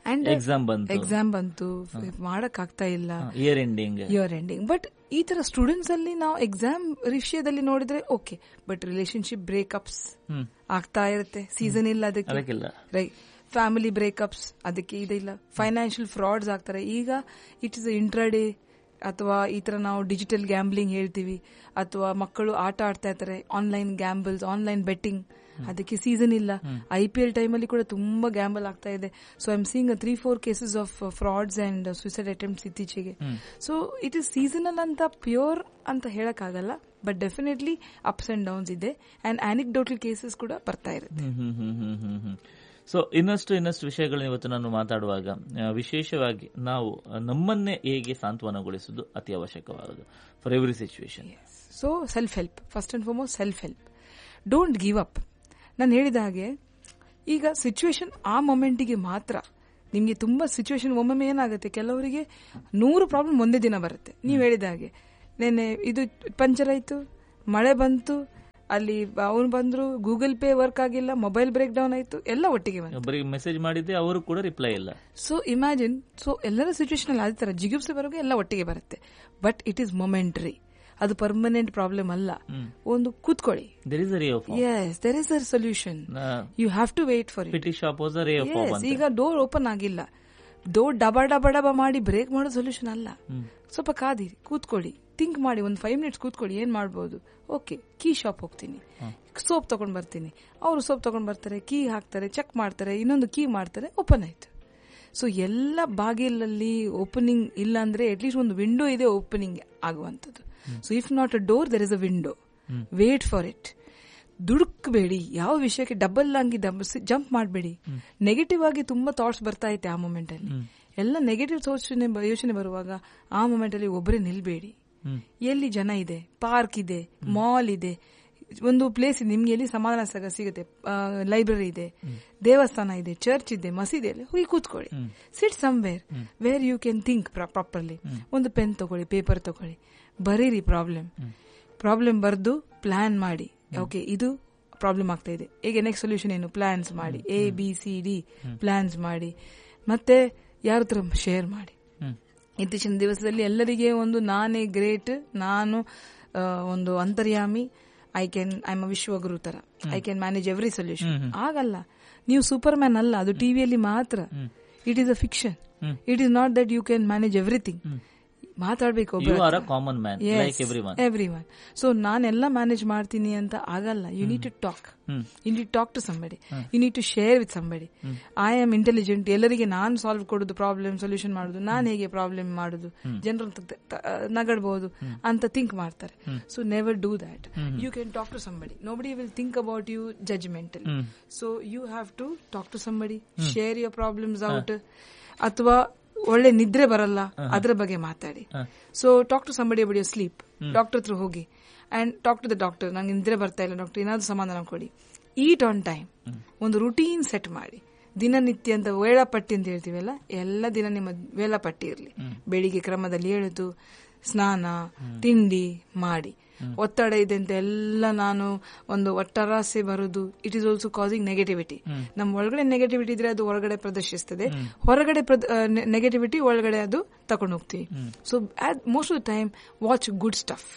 ಅಂಡ್ ಎಕ್ಸಾಮ್ ಬಂತು ಎಕ್ಸಾಮ್ ಬಂತು ಮಾಡಕ್ ಆಗ್ತಾ ಇಲ್ಲ year ending year ending but ಈ ತರ ಸ್ಟೂಡೆಂಟ್ಸ್ ಅಲ್ಲಿ ನಾವು ಎಕ್ಸಾಮ್ ವಿಷಯದಲ್ಲಿ ನೋಡಿದ್ರೆ okay but relationship breakups hmm ಆಗ್ತಾ ಇರುತ್ತೆ ಸೀಸನ್ ಇಲ್ಲ ಅದಕ್ಕೆ ಅದಕ್ಕಿಲ್ಲ ರೈಟ್ ಫ್ಯಾಮಿಲಿ ಬ್ರೇಕಪ್ಸ್ ಅದಕ್ಕೆ ಇದಿಲ್ಲ ಫೈನಾನ್ಷಿಯಲ್ ಫ್ರಾಡ್ಸ್ ಆಗ್ತಾರೆ ಈಗ ಇಟ್ ಇಸ್ ಇಂಟ್ರಾಡೇ ಅಥವಾ ಈ ತರ ನಾವು ಡಿಜಿಟಲ್ ಗ್ಯಾಂಬ್ಲಿಂಗ್ ಹೇಳ್ತೀವಿ ಅಥವಾ ಮಕ್ಕಳು ಆಟ ಆಡ್ತಾ ಇರ್ತಾರೆ ಆನ್ಲೈನ್ ಗ್ಯಾಂಬಲ್ಸ್ ಆನ್ಲೈನ್ ಬೆಟ್ಟಿಂಗ್ ಅದಕ್ಕೆ ಸೀಸನ್ ಇಲ್ಲ ಐ ಪಿ ಎಲ್ ಟೈಮಲ್ಲಿ ಕೂಡ ತುಂಬಾ ಗ್ಯಾಂಬಲ್ ಆಗ್ತಾ ಇದೆ so I am seeing three four cases of frauds and suicide attempts ಇತ್ತೀಚೆಗೆ ಸೊ ಇಟ್ ಇಸ್ ಸೀಸನಲ್ ಅಂತ ಪ್ಯೂರ್ ಅಂತ ಹೇಳಕ್ಕಾಗಲ್ಲ but definitely ups and downs ಇದೆ ಅಂಡ್ ಆನಿಕ್ಡೋಟಲ್ ಕೇಸಸ್ ಕೂಡ ಬರ್ತಾ ಇರುತ್ತೆ ಹ್ಮ್ ಹ್ಮ್ ಹ್ಮ್ ಹ್ಮ್ ಹ್ಮ್ ಹ್ಮ್ ಸೊ ಇನ್ನಷ್ಟು ಇನ್ನಷ್ಟು ವಿಷಯಗಳನ್ನ ಇವತ್ತು ನಾನು ಮಾತಾಡುವಾಗ ಆ, ವಿಶೇಷವಾಗಿ ನಾವು ಆ, ನಮ್ಮನ್ನೇ ಹೇಗೆ ಸಾಂತ್ವನಗೊಳಿಸುವುದು ಅತಿ ಅವಶ್ಯಕವಾದದ್ದು for every situation so self help first and foremost self help don't give up ನಾನು ಹೇಳಿದ ಹಾಗೆ ಈಗ ಸಿಚುವೇಶನ್ ಆ ಮೊಮೆಂಟಿಗೆ ಮಾತ್ರ ನಿಮಗೆ ತುಂಬಾ ಸಿಚುವೇಶನ್ ಒಮ್ಮೊಮ್ಮೆ ಏನಾಗುತ್ತೆ ಕೆಲವರಿಗೆ ನೂರು ಪ್ರಾಬ್ಲಮ್ ಒಂದೇ ದಿನ ಬರುತ್ತೆ ನೀವು ಹೇಳಿದ ಹಾಗೆ ನೆನ್ನೆ ಇದು ಪಂಚರ್ ಆಯ್ತು ಮಳೆ ಬಂತು ಅಲ್ಲಿ ಅವನು ಬಂದ್ರು ಗೂಗಲ್ ಪೇ ವರ್ಕ್ ಆಗಿಲ್ಲ ಮೊಬೈಲ್ ಬ್ರೇಕ್ ಡೌನ್ ಆಯ್ತು ಎಲ್ಲ ಒಟ್ಟಿಗೆ ಬಂತು ಒಬ್ಬರಿಗೆ ಮೆಸೇಜ್ ಮಾಡಿದ್ದೆ ಅವರು ಕೂಡ ರಿಪ್ಲೈ ಇಲ್ಲ ಸೊ ಇಮ್ಯಾಜಿನ್ ಸೊ ಎಲ್ಲರ ಸಿಚುವೇಶನ್ ಅಲ್ಲಿ ಅದೇ ತರ ಜಿಗುಪ್ಸೆ ಬರೋಕೆ ಎಲ್ಲ ಒಟ್ಟಿಗೆ ಬರುತ್ತೆ ಬಟ್ ಇಟ್ ಈಸ್ ಮೊಮೆಂಟರಿ ಅದು ಪರ್ಮನೆಂಟ್ ಪ್ರಾಬ್ಲಮ್ ಅಲ್ಲ ಒಂದು ಕೂತ್ಕೊಳ್ಳಿ there is a ray of yes there is a solution you have to wait for it pity shop was a ray of yes ಈಗ ಡೋರ್ ಓಪನ್ ಆಗಿಲ್ಲ ಡೋರ್ ಡಬ ಡಬ ಡಬ ಮಾಡಿ ಬ್ರೇಕ್ ಮಾಡೋ ಸೊಲ್ಯೂಷನ್ ಅಲ್ಲ ಸ್ವಲ್ಪ ಕಾದಿರಿ ಕೂತ್ಕೊಳ್ಳಿ ಥಿಂಕ್ ಮಾಡಿ ಒಂದು ಫೈವ್ ಮಿನಿಟ್ಸ್ ಕೂತ್ಕೊಳ್ಳಿ ಏನ್ ಮಾಡ್ಬೋದು ಓಕೆ ಕೀ ಶಾಪ್ ಹೋಗ್ತೀನಿ ಸೋಪ್ ತಗೊಂಡ್ ಬರ್ತೀನಿ ಅವರು ಸೋಪ್ ತಗೊಂಡ್ ಬರ್ತಾರೆ ಕೀ ಹಾಕ್ತಾರೆ ಚೆಕ್ ಮಾಡ್ತಾರೆ ಇನ್ನೊಂದು ಕೀ ಮಾಡ್ತಾರೆ ಓಪನ್ ಆಯ್ತು ಸೊ ಎಲ್ಲ ಬಾಗಿಲಲ್ಲಿ ಓಪನಿಂಗ್ ಇಲ್ಲ ಅಂದ್ರೆ ಅಟ್ಲೀಸ್ಟ್ ಒಂದು ವಿಂಡೋ ಇದೆ ಓಪನಿಂಗ್ ಆಗುವಂಥದ್ದು so if not a door there is a window wait for it ದುಡುಕ್ಬೇಡಿ ಯಾವ ವಿಷಯಕ್ಕೆ ಡಬಲ್ ಆಗಿ ಜಂಪ್ ಮಾಡಬೇಡಿ ನೆಗೆಟಿವ್ ಆಗಿ ತುಂಬಾ ಥಾಟ್ಸ್ ಬರ್ತಾ ಐತೆ ಆ ಮೂಮೆಂಟ್ ಅಲ್ಲಿ ಎಲ್ಲ ನೆಗೆಟಿವ್ ಯೋಚನೆ ಯೋಚನೆ ಬರುವಾಗ ಆ ಮೂಮೆಂಟ್ ಅಲ್ಲಿ ಒಬ್ಬರೇ ನಿಲ್ಬೇಡಿ ಎಲ್ಲಿ ಜನ ಇದೆ ಪಾರ್ಕ್ ಇದೆ ಮಾಲ್ ಇದೆ ಒಂದು ಪ್ಲೇಸ್ ಇದೆ ನಿಮ್ಗೆ ಎಲ್ಲಿ ಸಮಾಧಾನ ಸಗ- ಸಿಗುತ್ತೆ ಲೈಬ್ರರಿ ಇದೆ ದೇವಸ್ಥಾನ ಇದೆ ಚರ್ಚ್ ಇದೆ ಮಸೀದಿ ಇದೆ ಹೋಗಿ ಕೂತ್ಕೊಳ್ಳಿ sit somewhere where you can think properly ಒಂದು ಪೆನ್ ತಗೊಳ್ಳಿ ಪೇಪರ್ ತಗೊಳ್ಳಿ ಬರೀರಿ ಪ್ರಾಬ್ಲಮ್ ಪ್ರಾಬ್ಲಮ್ ಬರೆದು ಪ್ಲಾನ್ ಮಾಡಿ ಓಕೆ ಇದು ಪ್ರಾಬ್ಲಮ್ ಆಗ್ತಾ ಇದೆ ಈಗ ನೆಕ್ಸ್ಟ್ ಸೊಲ್ಯೂಷನ್ ಏನು ಪ್ಲಾನ್ಸ್ ಮಾಡಿ A B C D plans ಮಾಡಿ ಮತ್ತೆ ಯಾರ ಹತ್ರ ಶೇರ್ ಮಾಡಿ ಇತ್ತೀಚಿನ ದಿವಸದಲ್ಲಿ ಎಲ್ಲರಿಗೆ ಒಂದು ನಾನೇ ಗ್ರೇಟ್ ನಾನು ಆ, ಒಂದು ಅಂತರ್ಯಾಮಿ ಐ ಕ್ಯಾನ್ ಐ ಎಮ್ ವಿಶ್ವಗುರು ತರ I can manage every solution ಆಗಲ್ಲ ನೀವು ಸೂಪರ್ ಮ್ಯಾನ್ ಅಲ್ಲ ಅದು ಟಿವಿಯಲ್ಲಿ ಮಾತ್ರ it is a fiction it is not that you can manage everything ಮಾತಾಡ್ಬೇಕು ಯು ಒಬ್ಬ are a common man like everyone everyone so ನಾನೆಲ್ಲ ಮ್ಯಾನೇಜ್ ಮಾಡ್ತೀನಿ ಅಂತ ಆಗಲ್ಲ you need to talk you need talk to somebody you need to share with somebody I am intelligent ಎಲ್ಲರಿಗೆ ನಾನು ಸಾಲ್ವ್ ಕೊಡೋದು ಪ್ರಾಬ್ಲಮ್ ಸೊಲ್ಯೂಷನ್ ಮಾಡೋದು ನಾನು ಹೇಗೆ ಪ್ರಾಬ್ಲಮ್ ಮಾಡೋದು ಜನರು ನಗಡ್ಬಹುದು ಅಂತ ಥಿಂಕ್ ಮಾಡ್ತಾರೆ so never do that you can talk to somebody nobody will think about you judgemental so you have to talk to somebody share your problems out ಅಥವಾ ಒಳ್ಳೆ ನಿದ್ರೆ ಬರಲ್ಲ ಅದರ ಬಗ್ಗೆ ಮಾತಾಡಿ so talk to somebody about your sleep doctor ಹತ್ರ ಹೋಗಿ and talk to the doctor ನಂಗೆ ನಿದ್ರೆ ಬರ್ತಾ ಇಲ್ಲ ಡಾಕ್ಟರ್ ಏನಾದ್ರು ಸಮಾಧಾನ ಕೊಡಿ ಈಟ್ ಆನ್ ಟೈಮ್ ಒಂದು ರುಟೀನ್ ಸೆಟ್ ಮಾಡಿ ದಿನನಿತ್ಯ ಅಂತ ವೇಳಾಪಟ್ಟಿ ಅಂತ ಹೇಳ್ತೀವಲ್ಲ ಎಲ್ಲ ದಿನ ನಿಮ್ಮ ವೇಳಾಪಟ್ಟಿ ಇರಲಿ ಬೆಳಿಗ್ಗೆ ಕ್ರಮದಲ್ಲಿ ಹೇಳುದು ಸ್ನಾನ ತಿಂಡಿ ಮಾಡಿ ಒತ್ತಡ ಇದೆ ಅಂತ ಎಲ್ಲ ನಾನು ಒಂದು ಒಟ್ಟರಾಸೆ ಬರುದು it is also causing negativity ನಮ್ಮ ಒಳಗಡೆ ನೆಗೆಟಿವಿಟಿ ಇದ್ರೆ ಅದು ಹೊರಗಡೆ ಪ್ರದರ್ಶಿಸ್ತದೆ ಹೊರಗಡೆ ನೆಗೆಟಿವಿಟಿ ಒಳಗಡೆ ಅದು ತಗೊಂಡು ಹೋಗ್ತೀವಿ so most of the time watch good stuff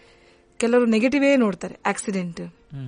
ಕೆಲವರು ನೆಗೆಟಿವೇ ನೋಡ್ತಾರೆ accident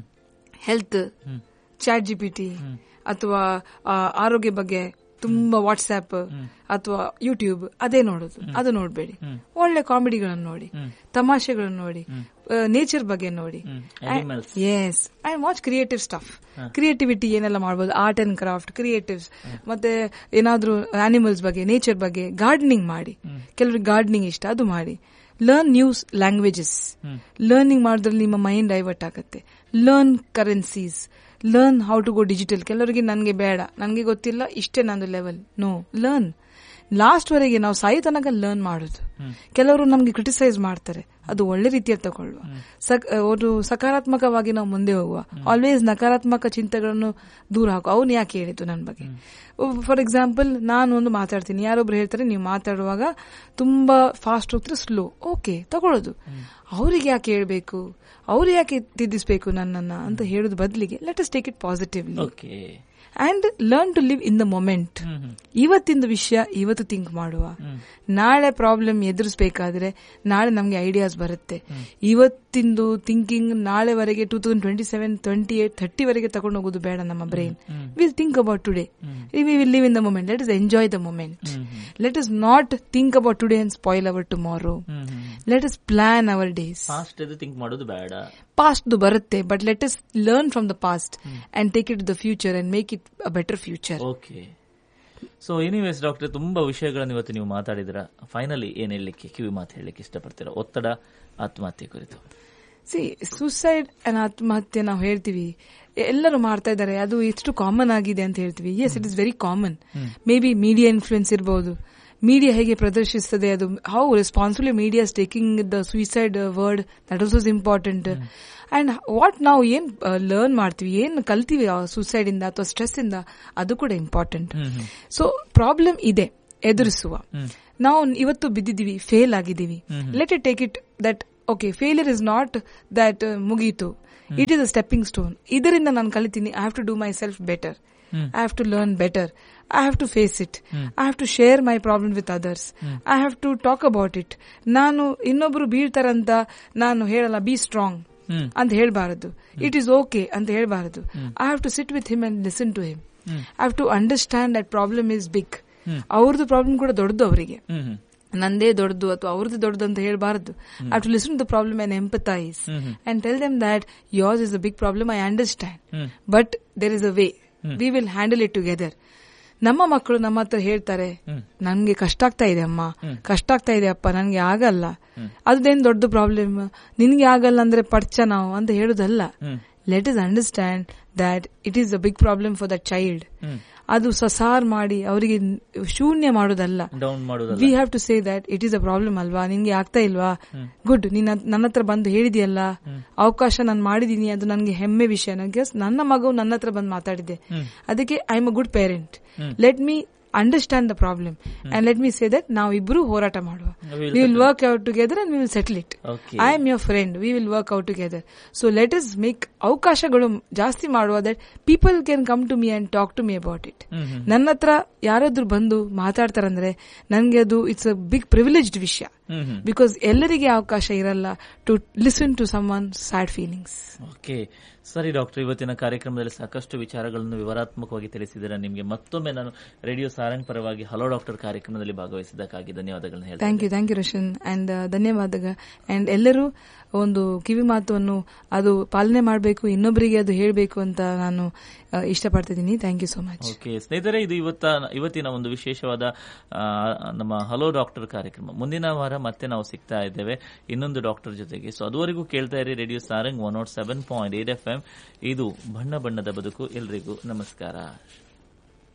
health chat G P T ಅಥವಾ ಆ, ಆರೋಗ್ಯ ಬಗ್ಗೆ ತುಂಬಾ ವಾಟ್ಸ್ಆಪ್ ಅಥವಾ ಯೂಟ್ಯೂಬ್ ಅದೇ ನೋಡೋದು ಅದು ನೋಡಬೇಡಿ ಒಳ್ಳೆ ಕಾಮಿಡಿಗಳನ್ನು ನೋಡಿ ತಮಾಷೆಗಳನ್ನು ನೋಡಿ ನೇಚರ್ ಬಗ್ಗೆ ನೋಡಿ Animals. Yes and watch creative stuff creativity ಏನೆಲ್ಲ ಮಾಡಬಹುದು ಆರ್ಟ್ ಅಂಡ್ ಕ್ರಾಫ್ಟ್ ಕ್ರಿಯೇಟಿವ್ಸ್ ಮತ್ತೆ ಏನಾದ್ರೂ ಆನಿಮಲ್ಸ್ ಬಗ್ಗೆ ನೇಚರ್ ಬಗ್ಗೆ ಗಾರ್ಡನಿಂಗ್ ಮಾಡಿ ಕೆಲವರಿಗೆ ಗಾರ್ಡನಿಂಗ್ ಇಷ್ಟ ಅದು ಮಾಡಿ ಲರ್ನ್ ನ್ಯೂಸ್ ಲ್ಯಾಂಗ್ವೇಜಸ್ ಲರ್ನಿಂಗ್ ಮಾಡಿದ್ರಲ್ಲಿ ನಿಮ್ಮ ಮೈಂಡ್ ಡೈವರ್ಟ್ ಆಗುತ್ತೆ learn currencies learn how to go digital ಕೆಲವರಿಗೆ ನನಗೆ ಬೇಡ ನನಗೆ ಗೊತ್ತಿಲ್ಲ ಇಷ್ಟೇ ನಂದು ಲೆವೆಲ್ ನೋ ಲರ್ನ್ ಲಾಸ್ಟ್ ವರೆಗೆ ನಾವು ಸಾಯಿ ತನಕ ಲರ್ನ್ ಮಾಡೋದು ಕೆಲವರು ನಮ್ಗೆ ಕ್ರಿಟಿಸೈಸ್ ಮಾಡ್ತಾರೆ ಅದು ಒಳ್ಳೆ ರೀತಿಯಲ್ಲಿ ತಗೊಳ್ಳುವ ಸಕ್- ಒಂದು ಸಕಾರಾತ್ಮಕವಾಗಿ ನಾವು ಮುಂದೆ ಹೋಗುವ ಆಲ್ವೇಸ್ ನಕಾರಾತ್ಮಕ ಚಿಂತೆಗಳನ್ನು ದೂರ ಹಾಕು ಅವನು ಯಾಕೆ ಹೇಳಿದ್ದು ನನ್ನ ಬಗ್ಗೆ ಫಾರ್ ಎಕ್ಸಾಂಪಲ್ ನಾನು ಒಂದು ಮಾತಾಡ್ತೀನಿ ಯಾರೊಬ್ರು ಹೇಳ್ತಾರೆ ನೀವು ಮಾತಾಡುವಾಗ ತುಂಬಾ ಫಾಸ್ಟ್ ಹೋಗ್ತಾರೆ ಸ್ಲೋ ಓಕೆ ತಗೊಳ್ಳೋದು ಅವ್ರಿಗೆ ಯಾಕೆ ಹೇಳ್ಬೇಕು ಅವ್ರು ಯಾಕೆ ತಿದ್ದಿಸ್ಬೇಕು ನನ್ನನ್ನ ಅಂತ ಹೇಳೋದು ಬದಲಿಗೆ let us take it positively okay and learn to live in the moment hmm hmm ಇವತ್ತಿಂದ ವಿಷಯ ಇವತ್ತು ಥಿಂಕ್ ಮಾಡುವ ನಾಳೆ ಪ್ರಾಬ್ಲಮ್ ಎದುರಿಸಬೇಕಾದ್ರೆ ನಾಳೆ ನಮ್ಗೆ ಐಡಿಯಾಸ್ ಬರುತ್ತೆ ಇವತ್ತಿಂದು ಥಿಂಕಿಂಗ್ ನಾಳೆವರೆಗೆ two thousand twenty seven twenty eight thirty ವರೆಗೆ ತಗೊಂಡು ಹೋಗೋದು ಬೇಡ ನಮ್ಮ brain will think about today we will live in the moment let us enjoy the moment let us not think about today and spoil our tomorrow hmm hmm let us plan our days fast ಇದು ಥಿಂಕ್ ಮಾಡೋದು ಬೇಡ ಪಾಸ್ಟ್ ಬರುತ್ತೆ but let us learn from the past and take it the future and make it a better future okay so anyways doctor ತುಂಬಾ ವಿಷಯಗಳನ್ನು ಇವತ್ತು ನೀವು ಮಾತಾಡಿದ್ರ ಫೈನಲಿ ಏನ್ ಹೇಳಲಿಕ್ಕೆ ಕಿವಿ ಮಾತು ಹೇಳಲಿಕ್ಕೆ ಇಷ್ಟಪಡ್ತೀರಾ ಒತ್ತಡ ಆತ್ಮಹತ್ಯೆ ಕುರಿತು ಸಿ ಸುಸೈಡ್ ಅಂಡ್ ಆತ್ಮಹತ್ಯೆ ನಾವು ಹೇಳ್ತೀವಿ ಎಲ್ಲರೂ ಮಾಡ್ತಾ ಇದ್ದಾರೆ ಅದು ಎಷ್ಟು ಕಾಮನ್ ಆಗಿದೆ ಅಂತ ಹೇಳ್ತೀವಿ yes it is very common maybe media influence ಇರಬಹುದು ಮೀಡಿಯಾ ಹೇಗೆ ಪ್ರದರ್ಶಿಸ್ತದೆ ಅದು how responsible media taking the suicide word that also important and what ನಾವು ಏನ್ ಲರ್ನ್ ಮಾಡ್ತೀವಿ ಏನ್ ಕಲ್ತೀವಿ ಸುಸೈಡ್ ಇಂದ ಅಥವಾ ಸ್ಟ್ರೆಸ್ ಇಂದ ಅದು ಕೂಡ ಇಂಪಾರ್ಟೆಂಟ್ ಸೊ ಪ್ರಾಬ್ಲಮ್ ಇದೆ ಎದುರಿಸುವ ನಾವು ಇವತ್ತು ಬಿದ್ದಿದ್ದೀವಿ ಫೇಲ್ ಆಗಿದ್ದೀವಿ let it take it that okay failure is not that ಮುಗೀತು it is a stepping stone ಇದರಿಂದ ನಾನು ಕಲಿತೀನಿ I have to do myself better I have to learn better I have to face it I have to share my problem with others I have to talk about it ನಾನು ಇನ್ನೊಬ್ರು ಬೀಳ್ತಾರಂತ ನಾನು ಹೇಳಲ್ಲ ಬಿ ಸ್ಟ್ರಾಂಗ್ ಅಂತ ಹೇಳ್ಬಾರದು ಇಟ್ ಈಸ್ ಓಕೆ ಅಂತ ಹೇಳ್ಬಾರದು I have to sit with him and listen to him I have to understand that problem is big ಅವ್ರದ್ದು ಪ್ರಾಬ್ಲಮ್ ಕೂಡ ದೊಡ್ಡದು ಅವರಿಗೆ ಹ್ಮ್ ಹ್ಮ್ ನಂದೇ ದೊಡ್ಡದು ಅಥವಾ ಅವ್ರದ್ದು ದೊಡ್ಡದು ಅಂತ ಹೇಳ್ಬಾರದು I to listen the problem and empathise and tell them that yours is a big problem I understand but there is a way we will handle it together ನಮ್ಮ ಮಕ್ಕಳು ನಮ್ಮ ಹತ್ರ ಹೇಳ್ತಾರೆ ನನ್ಗೆ ಕಷ್ಟ ಆಗ್ತಾ ಇದೆ ಅಮ್ಮ ಕಷ್ಟ ಆಗ್ತಾ ಇದೆ ಅಪ್ಪ ನನ್ಗೆ ಆಗಲ್ಲ ಅದೇನ್ ದೊಡ್ಡ ಪ್ರಾಬ್ಲಮ್ ನಿನ್ಗೆ ಆಗಲ್ಲ ಅಂದ್ರೆ ಪಡ್ಚ ನಾವು ಅಂತ ಹೇಳುದಲ್ಲ let us understand that it is a big problem for that child ಅದು ಸಸಾರ್ ಮಾಡಿ ಅವರಿಗೆ ಶೂನ್ಯ ಮಾಡೋದಲ್ಲ ಡೌನ್ ಮಾಡೋದಲ್ಲ we have to say that it is a problem ಅಲ್ವಾ ನಿನ್ಗೆ ಆಗ್ತಾ ಇಲ್ವಾ ಗುಡ್ ನೀನ್ ಅದ್- ನನ್ನ ಹತ್ರ ಬಂದು ಹೇಳಿದ್ಯಲ್ಲ ಅವಕಾಶ ನಾನು ಮಾಡಿದೀನಿ ಅದು ನನಗೆ ಹೆಮ್ಮೆ ವಿಷಯ ನನಗೆ ನನ್ನ ಮಗು ನನ್ನ ಹತ್ರ ಬಂದು ಮಾತಾಡಿದೆ ಅದಕ್ಕೆ I am a good parent let me understand the problem and let me say that ನಾವು ಇಬ್ರು ಹೋರಾಟ ಮಾಡುವ will we will work out together and we will settle it okay I am your friend we will work out together so let us make ಅವಕಾಶಗಳು ಜಾಸ್ತಿ ಮಾಡುವ that people can come to me and talk to me about it ನನ್ನ ಹತ್ರ ಯಾರಾದ್ರೂ ಬಂದು ಮಾತಾಡ್ತಾರಂದ್ರೆ ನನಗೆ ಅದು ಇಟ್ಸ್ ಅ ಬಿಗ್ ಪ್ರಿವಿಲೇಜ್ಡ್ ವಿಷಯ ಹ್ಮ್ ಹ್ಮ್ ಬಿಕಾಸ್ ಎಲ್ಲರಿಗೆ ಅವಕಾಶ ಇರಲ್ಲ to listen to someone sad feelings okay ಸರಿ ಡಾಕ್ಟರ್ ಇವತ್ತಿನ ಕಾರ್ಯಕ್ರಮದಲ್ಲಿ ಸಾಕಷ್ಟು ವಿಚಾರಗಳನ್ನು ವಿವರಾತ್ಮಕವಾಗಿ ತಿಳಿಸಿದ್ದೀರಾ ನಿಮಗೆ ಮತ್ತೊಮ್ಮೆ ನಾನು ರೇಡಿಯೋ ಸಾರಂಗ್ ಪರವಾಗಿ ಹಲೋ ಡಾಕ್ಟರ್ ಕಾರ್ಯಕ್ರಮದಲ್ಲಿ ಭಾಗವಹಿಸಿದ್ದಕ್ಕಾಗಿ ಧನ್ಯವಾದಗಳನ್ನು ಹೇಳ್ತೇನೆ thank you thank you Roshan and ಧನ್ಯವಾದ ಅಂಡ್ ಎಲ್ಲರೂ ಒಂದು ಕಿವಿ ಮಾತನ್ನು ಅದು ಪಾಲನೆ ಮಾಡಬೇಕು ಇನ್ನೊಬ್ಬರಿಗೆ ಅದು ಹೇಳಬೇಕು ಅಂತ ನಾನು ಆ, ಇಷ್ಟಪಡ್ತಿದ್ದೀನಿ thank you so much okay ಸ್ನೇಹಿತರೆ ಇದು ಇವತ್ತ ಇವತ್ತಿನ ಒಂದು ವಿಶೇಷವಾದ ಆ, ನಮ್ಮ ಹಲೋ ಡಾಕ್ಟರ್ ಕಾರ್ಯಕ್ರಮ ಮುಂದಿನ ವಾರ ಮತ್ತೆ ನಾವು ಸಿಗ್ತಾ ಇದ್ದೇವೆ ಇನ್ನೊಂದು ಡಾಕ್ಟರ್ ಜೊತೆಗೆ ಸೊ ಅದುವರೆಗೂ ಕೇಳ್ತಾ ಇರಿ radio Sarang one nought seven point eight F M ಇದು ಬಣ್ಣ ಬಣ್ಣದ ಬದುಕು ಎಲ್ರಿಗೂ ನಮಸ್ಕಾರ